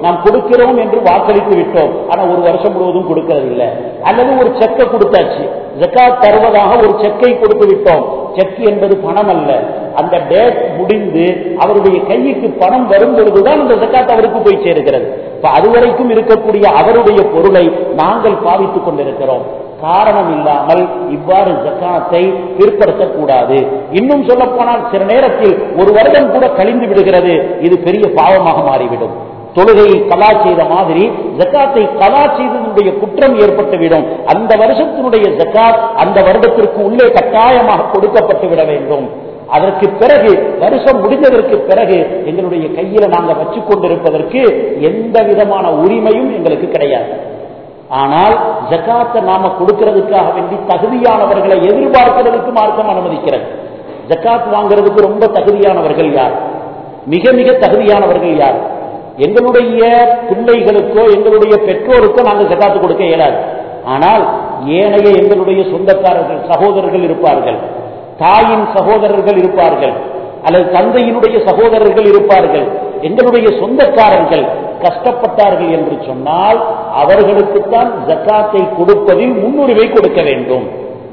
நாம் கொடுக்கிறோம் என்று வாக்களித்து விட்டோம் ஆனா ஒரு வருஷம் முழுவதும் கொடுக்கிறது இல்லை அல்லது ஒரு செக்கை கொடுத்தாச்சு ஜக்காத் தருவதாக ஒரு செக்கை கொடுத்து விட்டோம் செக் என்பது பணம் அல்ல அந்த டேட் முடிந்து அவருடைய கைக்கு பணம் வரும் பொழுதுதான் அந்த ஜக்காத் அவருக்கு போய் சேருகிறது இப்ப அதுவரைக்கும் இருக்கக்கூடிய அவருடைய பொருளை நாங்கள் பாவித்துக் கொண்டிருக்கிறோம் காரணம் இல்லாமல் இவ்வாறு ஜக்காத்தை பிற்படுத்தக்கூடாது இன்னும் சொல்ல போனால் சில நேரத்தில் ஒரு வருடம் கூட கழிந்து விடுகிறது இது பெரிய பாவமாக மாறிவிடும் தொழுகையை கலா செய்த மாதிரி ஜக்காத்தை கலா செய்ததனுடைய குற்றம் ஏற்பட்டுவிடும் அந்த வருஷத்தினுடைய ஜக்காத் அந்த வருடத்திற்கு உள்ளே கட்டாயமாக கொடுக்கப்பட்டு விட வேண்டும் அதற்கு பிறகு வருஷம் முடிந்ததற்கு பிறகு எங்களுடைய கையில நாங்கள் வச்சுக் கொண்டிருப்பதற்கு எந்த விதமான உரிமையும் எங்களுக்கு கிடையாது ஆனால் ஜக்காத்தை நாம கொடுக்கிறதுக்காக வேண்டி தகுதியானவர்களை எதிர்பார்க்கிறதுக்கு மார்க்கம் அனுமதிக்கிறது ஜக்காத் வாங்குறதுக்கு ரொம்ப தகுதியானவர்கள் யார் மிக மிக தகுதியானவர்கள் யார் எங்களுடைய பிள்ளைகளுக்கோ எங்களுடைய பெற்றோருக்கோ நாங்கள் ஜக்காத்து கொடுக்க இயலாது ஆனால் ஏனைய எங்களுடைய சொந்தக்காரர்கள் சகோதரர்கள் இருப்பார்கள் தாயின் சகோதரர்கள் இருப்பார்கள் அல்லது தந்தையினுடைய சகோதரர்கள் இருப்பார்கள் எங்களுடைய சொந்தக்காரர்கள் கஷ்டப்பட்டார்கள் என்று சொன்னால் அவர்களுக்குத்தான் ஜக்காத்தை கொடுப்பதில் முன்னுரிமை கொடுக்க வேண்டும்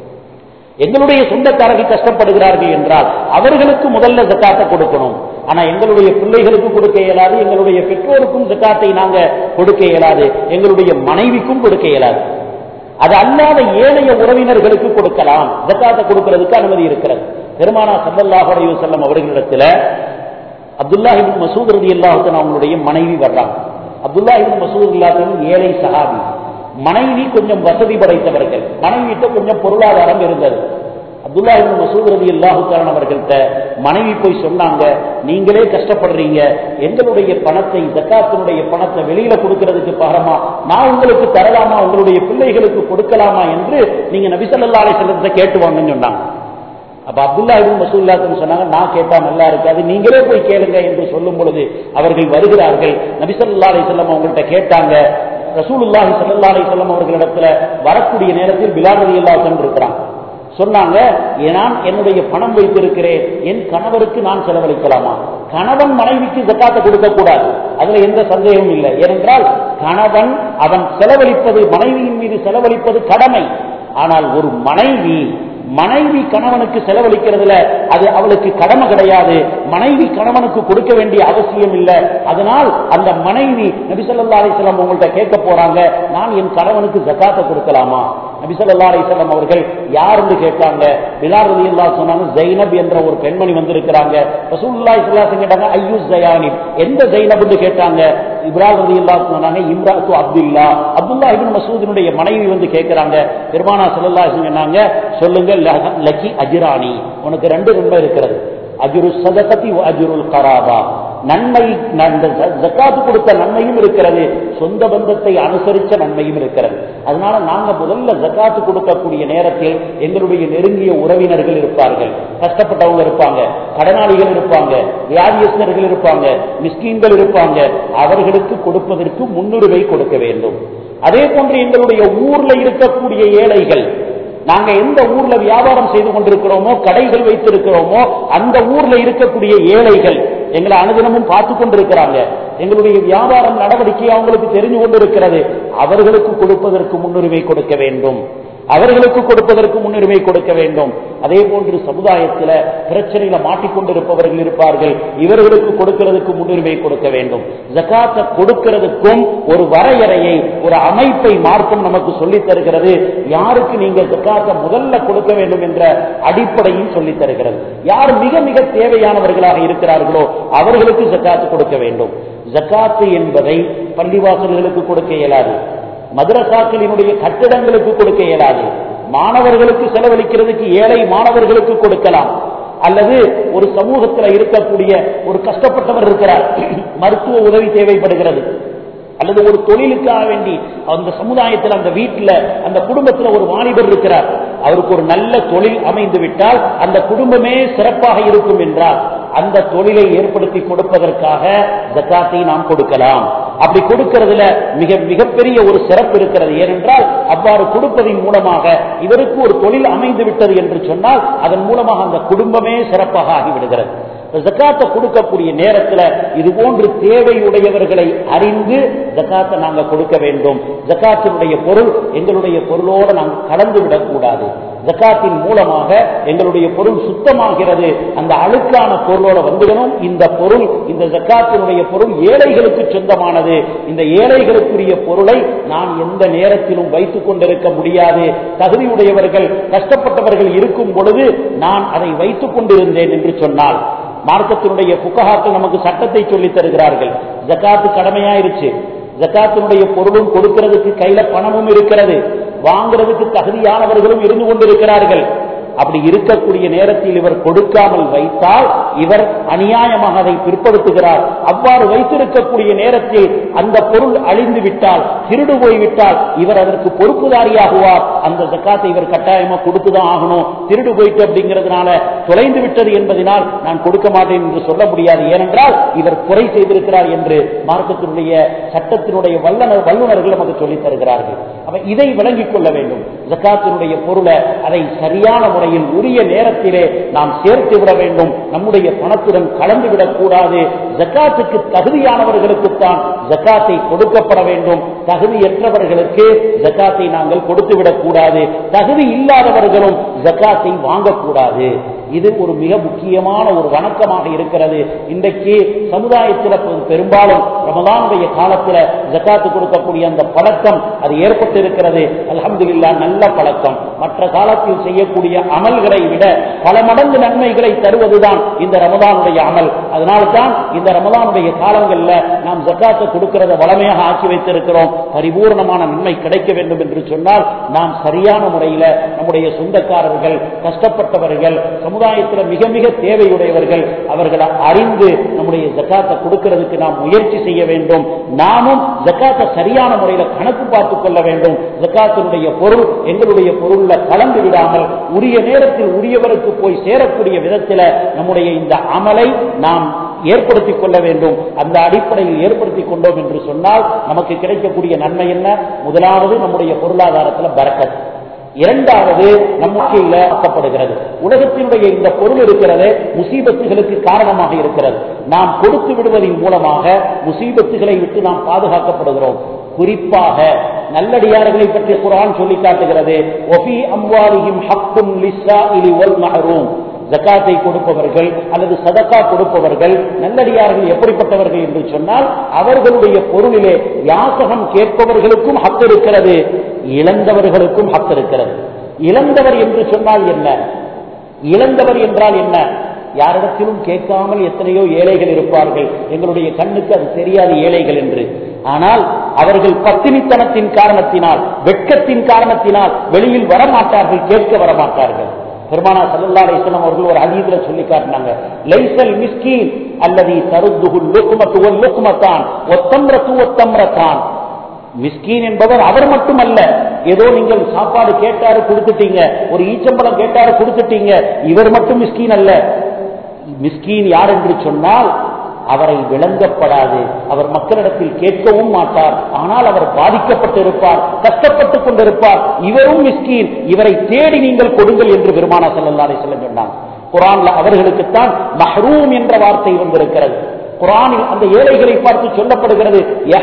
எங்களுடைய சொந்தக்காரர்கள் கஷ்டப்படுகிறார்கள் என்றால் அவர்களுக்கு முதல்ல ஜக்காத்தை கொடுக்கணும் ஆனா எங்களுடைய பிள்ளைகளுக்கு கொடுக்க இயலாது எங்களுடைய பெற்றோருக்கும் ஜக்காத்தை நாங்க கொடுக்க இயலாது எங்களுடைய மனைவிக்கும் கொடுக்க இயலாது அது அல்லாத ஏனைய உறவினர்களுக்கு கொடுக்கலாம் ஜக்காத்தை கொடுக்கிறதுக்கு அனுமதி இருக்கிறது பெருமானா சல்லல்லாஹு அலைஹி வஸல்லம் அவர்களிடத்துல அப்துல்லாஹிபின் மசூத் ரதி அல்லாஹுத்தன் அவங்களுடைய மனைவி வர்றாங்க அப்துல்லாஹிபின் மசூத் இல்லாதவன் ஏழை சஹாபி மனைவி கொஞ்சம் வசதி படைத்தவர்கள் மனைவிட்ட கொஞ்சம் பொருளாதாரம் இருந்தது அப்துல்லாஹிபின் மசூத் ரதி அல்லாஹுத்தரன் அவர்கள்ட்ட மனைவி போய் சொன்னாங்க நீங்களே கஷ்டப்படுறீங்க எங்களுடைய பணத்தை ஜக்காத்தினுடைய பணத்தை வெளியில கொடுக்கறதுக்கு பகரமா நான் உங்களுக்கு தரலாமா உங்களுடைய பிள்ளைகளுக்கு கொடுக்கலாமா என்று நீங்க நபிசல்லா அலை செல்லத்தை கேட்டு வாங்கன்னு சொன்னாங்க அப்ப அப்துல்லா இபின் மசூல்லாத்துன்னு சொன்னாங்க நான் கேட்டா நல்லா இருக்காது நீங்களே போய் கேளுங்க என்று சொல்லும் பொழுது அவர்கள் வருகிறார்கள் நபிசல்லா அலை செல்லம் அவங்கள்ட்ட கேட்டாங்க ரசூலுல்லாஹி சல்லா அலை செல்லம் அவர்களிடத்துல வரக்கூடிய நேரத்தில் பிலால் ரதி அல்லா இருக்கிறாங்க சொன்னாங்க நான் என்னுடைய பணம் வைத்திருக்கிறேன் என் கணவருக்கு நான் செலவழிக்கலாமா கணவன் மனைவிக்கு ஜக்காத்தை கொடுக்க கூடாது அதுல எந்த சந்தேகமும் இல்லை ஏனென்றால் கணவன் அவன் செலவழிப்பது மனைவியின் மீது செலவழிப்பது கடமை ஆனால் ஒரு மனைவி மனைவி கணவனுக்கு செலவழிக்கிறதுல அது அவளுக்கு கடமை கிடையாது மனைவி கணவனுக்கு கொடுக்க வேண்டிய அவசியம் இல்லை அதனால் அந்த மனைவி நபிசல்லா அலிஸ்லாம் உங்கள்கிட்ட கேட்க போறாங்க நான் என் கணவனுக்கு ஜக்காத்தை கொடுக்கலாமா நபிசல்லா அலிஸ்லாம் அவர்கள் யாருன்னு கேட்டாங்க பிலார் ரதி அல்லா சொன்னாங்க ஜைனப் என்ற ஒரு பெண்மணி வந்திருக்கிறாங்க ரசூல்லா இஸ்லாசன் கேட்டாங்க ஐயூ ஜயானி எந்த ஜைனப்னு கேட்டாங்க இப்ராஹிம் ரதி அல்லா சொன்னாங்க இம்ராத்து அப்துல்லா அப்துல்லா இபின் மசூதினுடைய மனைவி வந்து கேட்கிறாங்க பெருமானா சல்லா சொன்னாங்க சொல்லுங்க லக்கி அஜிராணி உனக்கு ரெண்டு நன்மை இருக்கிறது அஜுரு சதகதி அஜுருல் கராபா நன்மை ஜக்காத்து கொடுத்த நன்மையும் இருக்கிறது சொந்த பந்தத்தை அனுசரிச்ச நன்மையும் இருக்கிறது அதனால நாங்க முதல்ல ஜக்காத்து கொடுக்கக்கூடிய நேரத்தில் எங்களுடைய நெருங்கிய உறவினர்கள் இருப்பார்கள் கஷ்டப்பட்டவங்க இருப்பாங்க கடனாளிகள் இருப்பாங்க வியாதியஸ்தர்கள் இருப்பாங்க மிஸ்கீன்கள் இருப்பாங்க அவர்களுக்கு கொடுப்பதற்கு முன்னுரிமை கொடுக்க வேண்டும் அதே போன்று எங்களுடைய ஊர்ல இருக்கக்கூடிய ஏழைகள் நாங்க எந்த ஊர்ல வியாபாரம் செய்து கொண்டிருக்கிறோமோ கடைகள் வைத்திருக்கிறோமோ அந்த ஊர்ல இருக்கக்கூடிய ஏழைகள் எங்களை அனுதினமும் பார்த்து கொண்டிருக்கிறாங்க எங்களுடைய வியாபாரம் நடவடிக்கை அவங்களுக்கு தெரிஞ்சு கொண்டிருக்கிறது அவர்களுக்கு கொடுப்பதற்கு முன்னுரிமை கொடுக்க வேண்டும் அவர்களுக்கு கொடுப்பதற்கு முன்னுரிமை கொடுக்க வேண்டும் அதே போன்று சமுதாயத்தில் பிரச்சனையில மாட்டிக்கொண்டிருப்பவர்கள் இருப்பார்கள் இவர்களுக்கு கொடுக்கிறதுக்கு முன்னுரிமை கொடுக்க வேண்டும் ஜக்காத்தை கொடுக்கிறதுக்கும் ஒரு வரையறையை ஒரு அமைப்பை மார்க்கம் நமக்கு சொல்லித் தருகிறது யாருக்கு நீங்கள் ஜக்காத்தை முதல்ல கொடுக்க வேண்டும் என்ற அடிப்படையும் சொல்லித் தருகிறது யார் மிக மிக தேவையானவர்களாக இருக்கிறார்களோ அவர்களுக்கு ஜக்காத்து கொடுக்க வேண்டும் ஜக்காத்து என்பதை பள்ளிவாசல்களுக்கு கொடுக்க இயலாது மதரசாக்களினுடைய கட்டிடங்களுக்கு கொடுக்க இயலாது மாணவர்களுக்கு செலவழிக்கிறதுக்கு ஏழை மாணவர்களுக்கு கொடுக்கலாம் அல்லது ஒரு சமூகத்தில் இருக்கக்கூடிய ஒரு கஷ்டப்பட்டவர் இருக்கிறார் மருத்துவ உதவி தேவைப்படுகிறது அல்லது ஒரு தொழிலுக்காக வேண்டி அந்த சமுதாயத்தில் அந்த வீட்டில் அந்த குடும்பத்தில் ஒரு வாலிபர் இருக்கிறார் அவருக்கு ஒரு நல்ல தொழில் அமைந்து விட்டால் அந்த குடும்பமே சிறப்பாக இருக்கும் என்றால் அந்த தொழிலை ஏற்படுத்தி கொடுப்பதற்காக ஜக்காத்தை நாம் கொடுக்கலாம் அப்படி கொடுக்கிறதுல மிக மிகப்பெரிய ஒரு சிறப்பு இருக்கிறது ஏனென்றால் அவ்வாறு கொடுப்பதின் மூலமாக இவருக்கு ஒரு தொழில் அமைந்து விட்டது என்று சொன்னால் அதன் மூலமாக அந்த குடும்பமே சிறப்பாக ஆகிவிடுகிறது ஜக்காத்தை கொடுக்கக்கூடிய நேரத்துல இது போன்று தேவையுடையவர்களை அறிந்து ஜக்காத்தை நாங்க கொடுக்க வேண்டும் ஜக்காத்தினுடைய பொருள் எங்களுடைய பொருளோட நாங்கள் கலந்து விடக்கூடாது ஜக்காத்தின் மூலமாக எங்களுடைய பொருள் சுத்தமாகிறது அந்த அழுக்கான பொருளோட வந்துடணும் இந்த பொருள் இந்த ஜக்காத்தினுடைய பொருள் ஏழைகளுக்கு சொந்தமானது இந்த ஏழைகளுக்குரிய பொருளை நான் எந்த நேரத்திலும் வைத்துக் கொண்டிருக்க முடியாது தகுதியுடையவர்கள் கஷ்டப்பட்டவர்கள் இருக்கும் பொழுது நான் அதை வைத்துக் கொண்டிருந்தேன் என்று சொன்னால் மார்க்கத்தினுடைய புக்ககாக்கள் நமக்கு சட்டத்தை சொல்லித் தருகிறார்கள் ஜக்காத்து கடமையாயிருச்சு ஜக்காத்தினுடைய பொருளும் கொடுக்கிறதுக்கு கையில பணமும் இருக்கிறது வாங்குறதுக்கு தகுதியானவர்களும் இருந்து கொண்டிருக்கிறார்கள் அப்படி இருக்கக்கூடிய நேரத்தில் இவர் கொடுக்காமல் வைத்தால் இவர் அநியாயமாக அதை பிற்படுத்துகிறார் அவ்வாறு வைத்திருக்கக்கூடிய நேரத்தில் அந்த பொருள் அழிந்து விட்டால் திருடு போய்விட்டால் இவர் அதற்கு பொறுப்புதாரியாகுவார் அந்த ஜக்காத்தை இவர் கட்டாயமா கொடுத்துதான் ஆகணும் திருடு போயிட்டு அப்படிங்கிறதுனால தொலைந்து விட்டது என்பதனால் நான் கொடுக்க மாட்டேன் என்று சொல்ல முடியாது ஏனென்றால் இவர் குறை செய்திருக்கிறார் என்று மார்க்கத்தினுடைய சட்டத்தினுடைய வல்லுநர் வல்லுநர்கள் நமக்கு சொல்லித் தருகிறார்கள் அப்ப இதை விளங்கிக் கொள்ள வேண்டும் ஜக்காத்தினுடைய பொருளை அதை சரியான முறையில் உரிய நேரத்திலே நாம் சேர்த்து விட வேண்டும் நம்முடைய பணத்துடன் கலந்து விடக்கூடாது ஜக்காத்துக்கு தகுதியானவர்களுக்குத்தான் ஜக்காத்தை கொடுக்கப்பட வேண்டும் தகுதியற்றவர்களுக்கு ஜக்காத்தை நாங்கள் கொடுத்து விடக்கூடாது தகுதி இல்லாதவர்களும் ஜக்காத்தை வாங்கக்கூடாது இது ஒரு மிக முக்கியமான ஒரு வணக்கமாக இருக்கிறது இன்றைக்கு சமுதாயத்தில் பெரும்பாலும் ரமதானுடைய காலத்தில் ஜக்காத்து கொடுக்கக்கூடிய அந்த பழக்கம் அது ஏற்பட்டிருக்கிறது அலமதுல்லா நல்ல பழக்கம் மற்ற காலத்தில் செய்யக்கூடிய அமல்களை விட பல மடங்கு நன்மைகளை தருவதுதான் இந்த ரமதானுடைய அமல் அதனால்தான் இந்த ரமதானுடைய காலங்களில் நாம் ஜக்காத்தை கொடுக்கிறத வளமையாக ஆக்கி வைத்திருக்கிறோம் பரிபூர்ணமான நன்மை கிடைக்க வேண்டும் என்று சொன்னால் நாம் சரியான முறையில் நம்முடைய சொந்தக்காரர்கள் கஷ்டப்பட்டவர்கள் சமுதாயத்தில் மிக மிக தேவையுடையவர்கள் அவர்களை அறிந்து நம்முடைய ஜக்காத்தை கொடுக்கிறதுக்கு நாம் முயற்சி செய்ய வேண்டும் நாமும் ஜக்காத்தை சரியான முறையில் கணக்கு பார்த்துக் கொள்ள வேண்டும் ஜக்காத்தினுடைய பொருள் எங்களுடைய பொருள்ல கலந்து விடாமல் உரிய நேரத்தில் உரியவருக்கு போய் சேரக்கூடிய விதத்தில் நம்முடைய இந்த அமலை நாம் ஏற்படுத்திக் கொள்ள வேண்டும் அந்த அடிப்படையில் ஏற்படுத்திக் கொண்டோம் என்று சொன்னால் நமக்கு கிடைக்கக்கூடிய நன்மை என்ன முதலாவது நம்முடைய பொருளாதாரத்தில் பறக்கத் இரண்டாவது நம்பிக்கையில ஆக்கப்படுகிறது உலகத்தினுடைய இந்த பொருள் இருக்கிறது முசீபத்துகளுக்கு காரணமாக இருக்கிறது நாம் கொடுத்து விடுவதன் மூலமாக முசீபத்துகளை விட்டு நாம் பாதுகாக்கப்படுகிறோம் குறிப்பாக நல்லடியார்களை பற்றி குரான் சொல்லி காட்டுகிறது ஒபி அம்வாரியும் ஹக்கும் லிஸ்ஸா இலி ஒல் மஹரூம் ஜக்காத்தை கொடுப்பவர்கள் அல்லது சதக்கா கொடுப்பவர்கள் நல்லடியார்கள் எப்படிப்பட்டவர்கள் என்று சொன்னால் அவர்களுடைய பொருளிலே யாசகம் கேட்பவர்களுக்கும் ஹக்கு இருக்கிறது இழந்தவர்களுக்கும் ஹக்கு இருக்கிறது இழந்தவர் என்று சொன்னால் என்ன இழந்தவர் என்றால் என்ன யாரிடத்திலும் கேட்காமல் எத்தனையோ ஏழைகள் இருப்பார்கள் எங்களுடைய கண்ணுக்கு அது தெரியாத ஏழைகள் என்று ஆனால் அவர்கள் பத்தினித்தனத்தின் காரணத்தினால் வெட்கத்தின் காரணத்தினால் வெளியில் வரமாட்டார்கள் கேட்க வரமாட்டார்கள் பெருமானா சல்லா அலிஸ்லாம் அவர்கள் ஒரு அதீதுல சொல்லி காட்டினாங்க லைசல் மிஸ்கீன் அல்லது தருத்துகுல் லுக்குமத்து ஒல் லுக்குமத்தான் ஒத்தம்ரத்து ஒத்தம்ரத்தான் மிஸ்கீன் என்பவர் அவர் மட்டுமல்ல ஏதோ நீங்கள் சாப்பாடு கேட்டாரு கொடுத்துட்டீங்க ஒரு ஈச்சம்பழம் கேட்டாரு கொடுத்துட்டீங்க இவர் மட்டும் மிஸ்கீன் அல்ல மிஸ்கீன் யார் என்று சொன்னால் அவரை விளங்கப்படாது அவர் மக்களிடத்தில் கேட்கவும் மாட்டார் ஆனால் அவர் பாதிக்கப்பட்டிருப்பார் கஷ்டப்பட்டுக் கொண்டிருப்பார் இவரும் மிஸ்கீன் இவரை தேடி நீங்கள் கொடுங்கள் என்று பெருமானா செல்லல்லாரை செல்ல சொன்னாங்க குரான்ல அவர்களுக்குத்தான் மஹ்ரூம் என்ற வார்த்தை வந்திருக்கிறது குரானில் அந்த ஏழைகளை பார்த்து சொல்லப்படுகிறது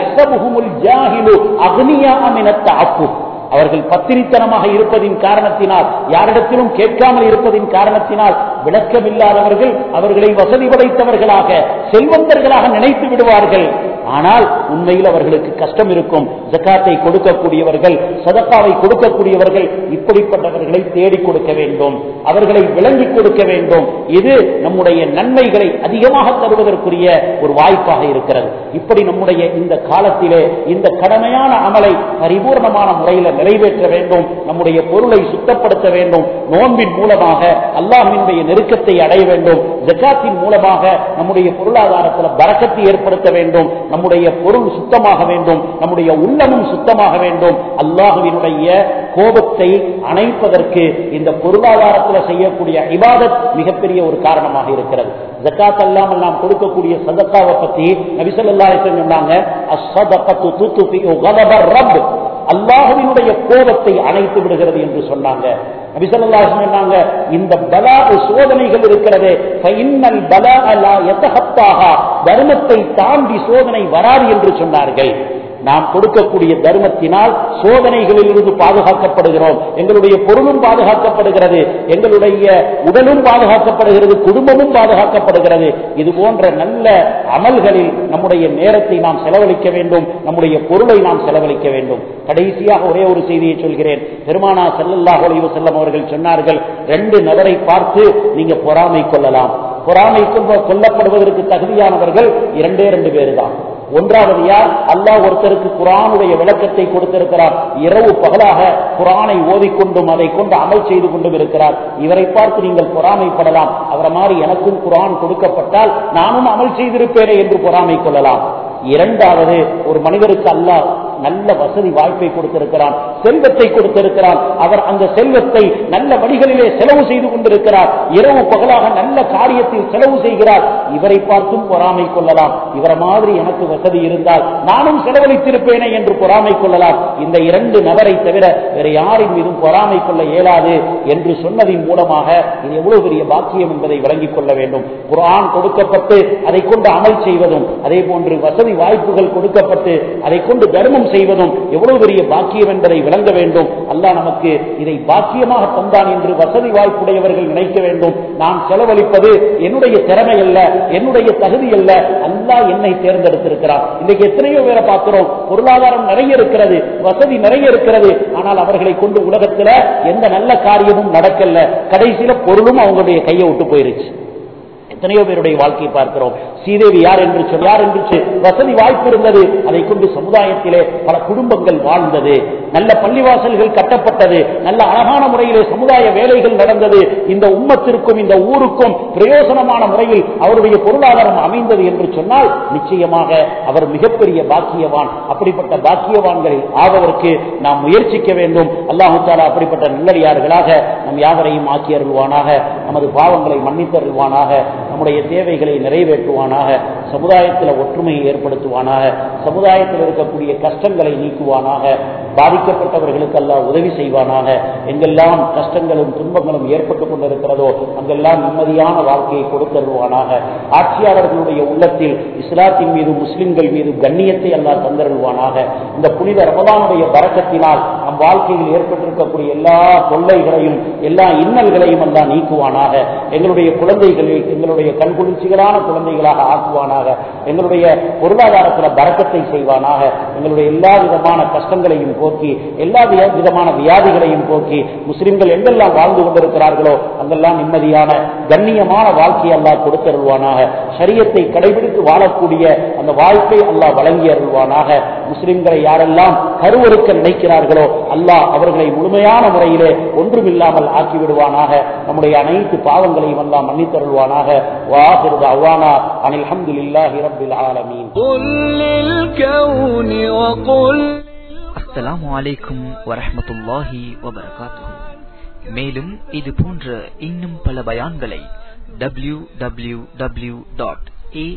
அவர்கள் பத்திரித்தனமாக இருப்பதின் காரணத்தினால் யாரிடத்திலும் கேட்காமல் இருப்பதின் காரணத்தினால் விளக்கமில்லாதவர்கள் அவர்களை வசதி படைத்தவர்களாக செல்வந்தர்களாக நினைத்து விடுவார்கள் ஆனால் உண்மையில் அவர்களுக்கு கஷ்டம் இருக்கும் ஜக்காத்தை கொடுக்கக்கூடியவர்கள் சதக்காவை கொடுக்கக்கூடியவர்கள் இப்படிப்பட்டவர்களை தேடி கொடுக்க வேண்டும் அவர்களை விளங்கி கொடுக்க வேண்டும் இது நம்முடைய நன்மைகளை அதிகமாக தருவதற்குரிய ஒரு வாய்ப்பாக இருக்கிறது இப்படி நம்முடைய இந்த காலத்திலே இந்த கடமையான அமலை பரிபூர்ணமான முறையில் நிறைவேற்ற வேண்டும் நம்முடைய பொருளை சுத்தப்படுத்த வேண்டும் நோன்பின் மூலமாக அல்லாஹினுடைய நெருக்கத்தை அடைய வேண்டும் ஜக்காத்தின் மூலமாக நம்முடைய பொருளாதாரத்தில் பறக்கத்தை ஏற்படுத்த வேண்டும் நம்முடைய பொருள் சுத்தமாக வேண்டும் நம்முடைய உள்ளமும் சுத்தமாக வேண்டும் அல்லாஹுவினுடைய கோபத்தை அணைப்பதற்கு இந்த பொருளாதாரத்தில் செய்யக்கூடிய இபாதத் மிகப்பெரிய ஒரு காரணமாக இருக்கிறது ஜக்காத் அல்லாமல் நாம் கொடுக்கக்கூடிய சதக்காவை பத்தி நபிசல்லா சொன்னாங்க அஸ்ஸதகத்து துத்துஃபிஉ கதபர் ரப் அல்லாஹுவினுடைய கோபத்தை அணைத்து விடுகிறது என்று சொன்னாங்க நபிசல்லாஹ் சொன்னாங்க இந்த பலா சோதனைகள் இருக்கிறதே ஃபைன்னல் பலா லா யதஹத்தாஹா தர்மத்தை தாண்டி சோதனை வராது என்று சொன்னார்கள் நாம் கொடுக்கக்கூடிய தர்மத்தினால் சோதனைகளில் இருந்து பாதுகாக்கப்படுகிறோம் எங்களுடைய பொருளும் பாதுகாக்கப்படுகிறது எங்களுடைய உடலும் பாதுகாக்கப்படுகிறது குடும்பமும் பாதுகாக்கப்படுகிறது இது போன்ற நல்ல அமல்களில் நம்முடைய நேரத்தை நாம் செலவழிக்க வேண்டும் நம்முடைய பொருளை நாம் செலவழிக்க வேண்டும் கடைசியாக ஒரே ஒரு செய்தியை சொல்கிறேன் பெருமானா செல்லல்லாஹ் ஒளிவு செல்லம் அவர்கள் சொன்னார்கள் ரெண்டு நபரை பார்த்து நீங்க பொறாமை கொள்ளலாம் பொறாமை கொள்ள- கொல்லப்படுவதற்கு தகுதியானவர்கள் இரண்டே ரெண்டு பேர் தான் ஒன்றாவது யார் அல்லாஹ் ஒருத்தருக்கு குரானுடைய விளக்கத்தை கொடுத்திருக்கிறார் இரவு பகலாக குரானை ஓதிக்கொண்டும் அதை கொண்டு அமல் செய்து கொண்டும் இருக்கிறார் இவரை பார்த்து நீங்கள் பொறாமைப்படலாம் அவரை மாதிரி எனக்கும் குரான் கொடுக்கப்பட்டால் நானும் அமல் செய்திருப்பேனே என்று பொறாமை கொள்ளலாம் இரண்டாவது ஒரு மனிதருக்கு அல்லாஹ் நல்ல வசதி வாய்ப்பை கொடுத்திருக்கிறான் செல்வத்தை கொடுத்திருக்கிறான் அவர் அந்த செல்வத்தை நல்ல வழிகளிலே செலவு செய்து கொண்டிருக்கிறார் இரவு பகலாக நல்ல காரியத்தில் செலவு செய்கிறார் இவரை பார்த்தும் பொறாமை கொள்ளலாம் இவரை மாதிரி எனக்கு வசதி இருந்தால் நானும் செலவழித்திருப்பேனே என்று பொறாமை கொள்ளலாம் இந்த இரண்டு நபரை தவிர வேற யாரின் மீதும் பொறாமை கொள்ள இயலாது என்று சொன்னதின் மூலமாக இது எவ்வளவு பெரிய பாக்கியம் என்பதை விளங்கிக் கொள்ள வேண்டும் குர்ஆன் கொடுக்கப்பட்டு அதை கொண்டு அமல் செய்வதும் அதே போன்று வசதி வாய்ப்புகள் கொடுக்கப்பட்டு அதை கொண்டு தர்மம் செய்வதும் எவ்வளவு பெரிய பாக்கியம் என்பதை விளங்க வேண்டும் அல்லாஹ் நமக்கு இதை பாக்கியமாக தந்தான் என்று வசதி வாய்ப்புடையவர்கள் நினைக்க வேண்டும் நான் செலவழிப்பது என்னுடைய திறமை அல்ல என்னுடைய தகுதி அல்ல அல்லாஹ் என்னை தேர்ந்தெடுத்திருக்கிறார் இன்றைக்கு எத்தனையோ பேரை பார்க்கிறோம் பொருளாதாரம் நிறைய இருக்கிறது வசதி நிறைய இருக்கிறது ஆனால் அவர்களை கொண்டு உலகத்துல எந்த நல்ல காரியமும் நடக்கல கடைசியில பொருளும் அவங்களுடைய கையை விட்டு போயிருச்சு எத்தனையோ பேருடைய வாழ்க்கையை பார்க்கிறோம் சீதேவி யார் என்று சொல் யார் என்று சொல் வசதி வாய்ப்பு இருந்தது அதை கொண்டு சமுதாயத்திலே பல குடும்பங்கள் வாழ்ந்தது நல்ல பள்ளிவாசல்கள் கட்டப்பட்டது நல்ல அழகான முறையிலே சமுதாய வேலைகள் நடந்தது இந்த உம்மத்திற்கும் இந்த ஊருக்கும் பிரயோசனமான முறையில் அவருடைய பொருளாதாரம் அமைந்தது என்று சொன்னால் நிச்சயமாக அவர் மிகப்பெரிய பாக்கியவான் அப்படிப்பட்ட பாக்கியவான்களில் ஆவதற்கு நாம் முயற்சிக்க வேண்டும் அல்லாஹு தாலா அப்படிப்பட்ட நல்லடியார்களாக நம் யாவரையும் ஆக்கி அருள்வானாக நமது பாவங்களை மன்னித்தருள்வானாக நம்முடைய தேவைகளை நிறைவேற்றுவானாக சமுதாயத்தில் ஒற்றுமையை ஏற்படுத்துவானாக சமுதாயத்தில் இருக்கக்கூடிய கஷ்டங்களை நீக்குவானாக பாதிக்கப்பட்டவர்களுக்கு எல்லாம் உதவி செய்வானாக எங்கெல்லாம் கஷ்டங்களும் துன்பங்களும் ஏற்பட்டுக் கொண்டிருக்கிறதோ அங்கெல்லாம் நிம்மதியான வாழ்க்கையை கொடுத்தருவானாக ஆட்சியாளர்களுடைய உள்ளத்தில் இஸ்லாத்தின் மீது முஸ்லிம்கள் மீது கண்ணியத்தை எல்லாம் தந்தருள்வானாக இந்த புனித ரமதானுடைய பறக்கத்தினால் நம் வாழ்க்கையில் ஏற்பட்டிருக்கக்கூடிய எல்லா தொல்லைகளையும் எல்லா இன்னல்களையும் எல்லாம் நீக்குவானாக எங்களுடைய குழந்தைகளை எங்களுடைய கண்குளிர்ச்சிகளான குழந்தைகளாக ஆக்குவானாக எங்களுடைய பொருளாதாரத்தில் பறக்கத்தை செய்வானாக எங்களுடைய எல்லா விதமான கஷ்டங்களையும் போக்கி எல்லா வித- விதமான வியாதிகளையும் போக்கி முஸ்லிம்கள் எங்கெல்லாம் வாழ்ந்து கொண்டிருக்கிறார்களோ அங்கெல்லாம் நிம்மதியான கண்ணியமான வாழ்க்கையை அல்லாஹ் கொடுத்தருள்வானாக சரியத்தை கடைபிடித்து வாழக்கூடிய அந்த வாழ்க்கை அல்லாஹ் வழங்கி அருள்வானாக முஸ்லிம்களை யாரெல்லாம் கருவறுக்க நினைக்கிறார்களோ அல்லாஹ் அவர்களை முழுமையான முறையிலே ஒன்றுமில்லாமல் ஆக்கி விடுவானாக நம்முடைய அனைத்து பாவங்களையும் எல்லாம் மன்னித்தருள்வானாக வாஹிரு அவ்வானா அனில் அல்ஹம்துலில்லாஹி ரப்பில் ஆலமீன் قل للكون وقل அஸ்ஸலாமு அலைக்கும் வரஹ்மத்துல்லாஹி வபரகாத்துஹு மேலும் இது போன்ற இன்னும் பல பயான்களை டபிள்யூ டபிள்யூ டபிள்யூ டாட்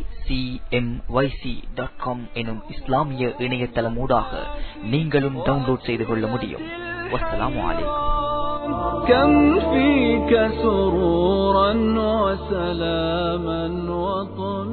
எனும் இஸ்லாமிய இணையதளமூடாக நீங்களும் டவுன்லோட் செய்து கொள்ள முடியும் வஸ்ஸலாமு அலைக்கும் كم فيك سرورا وسلاما وطمئنا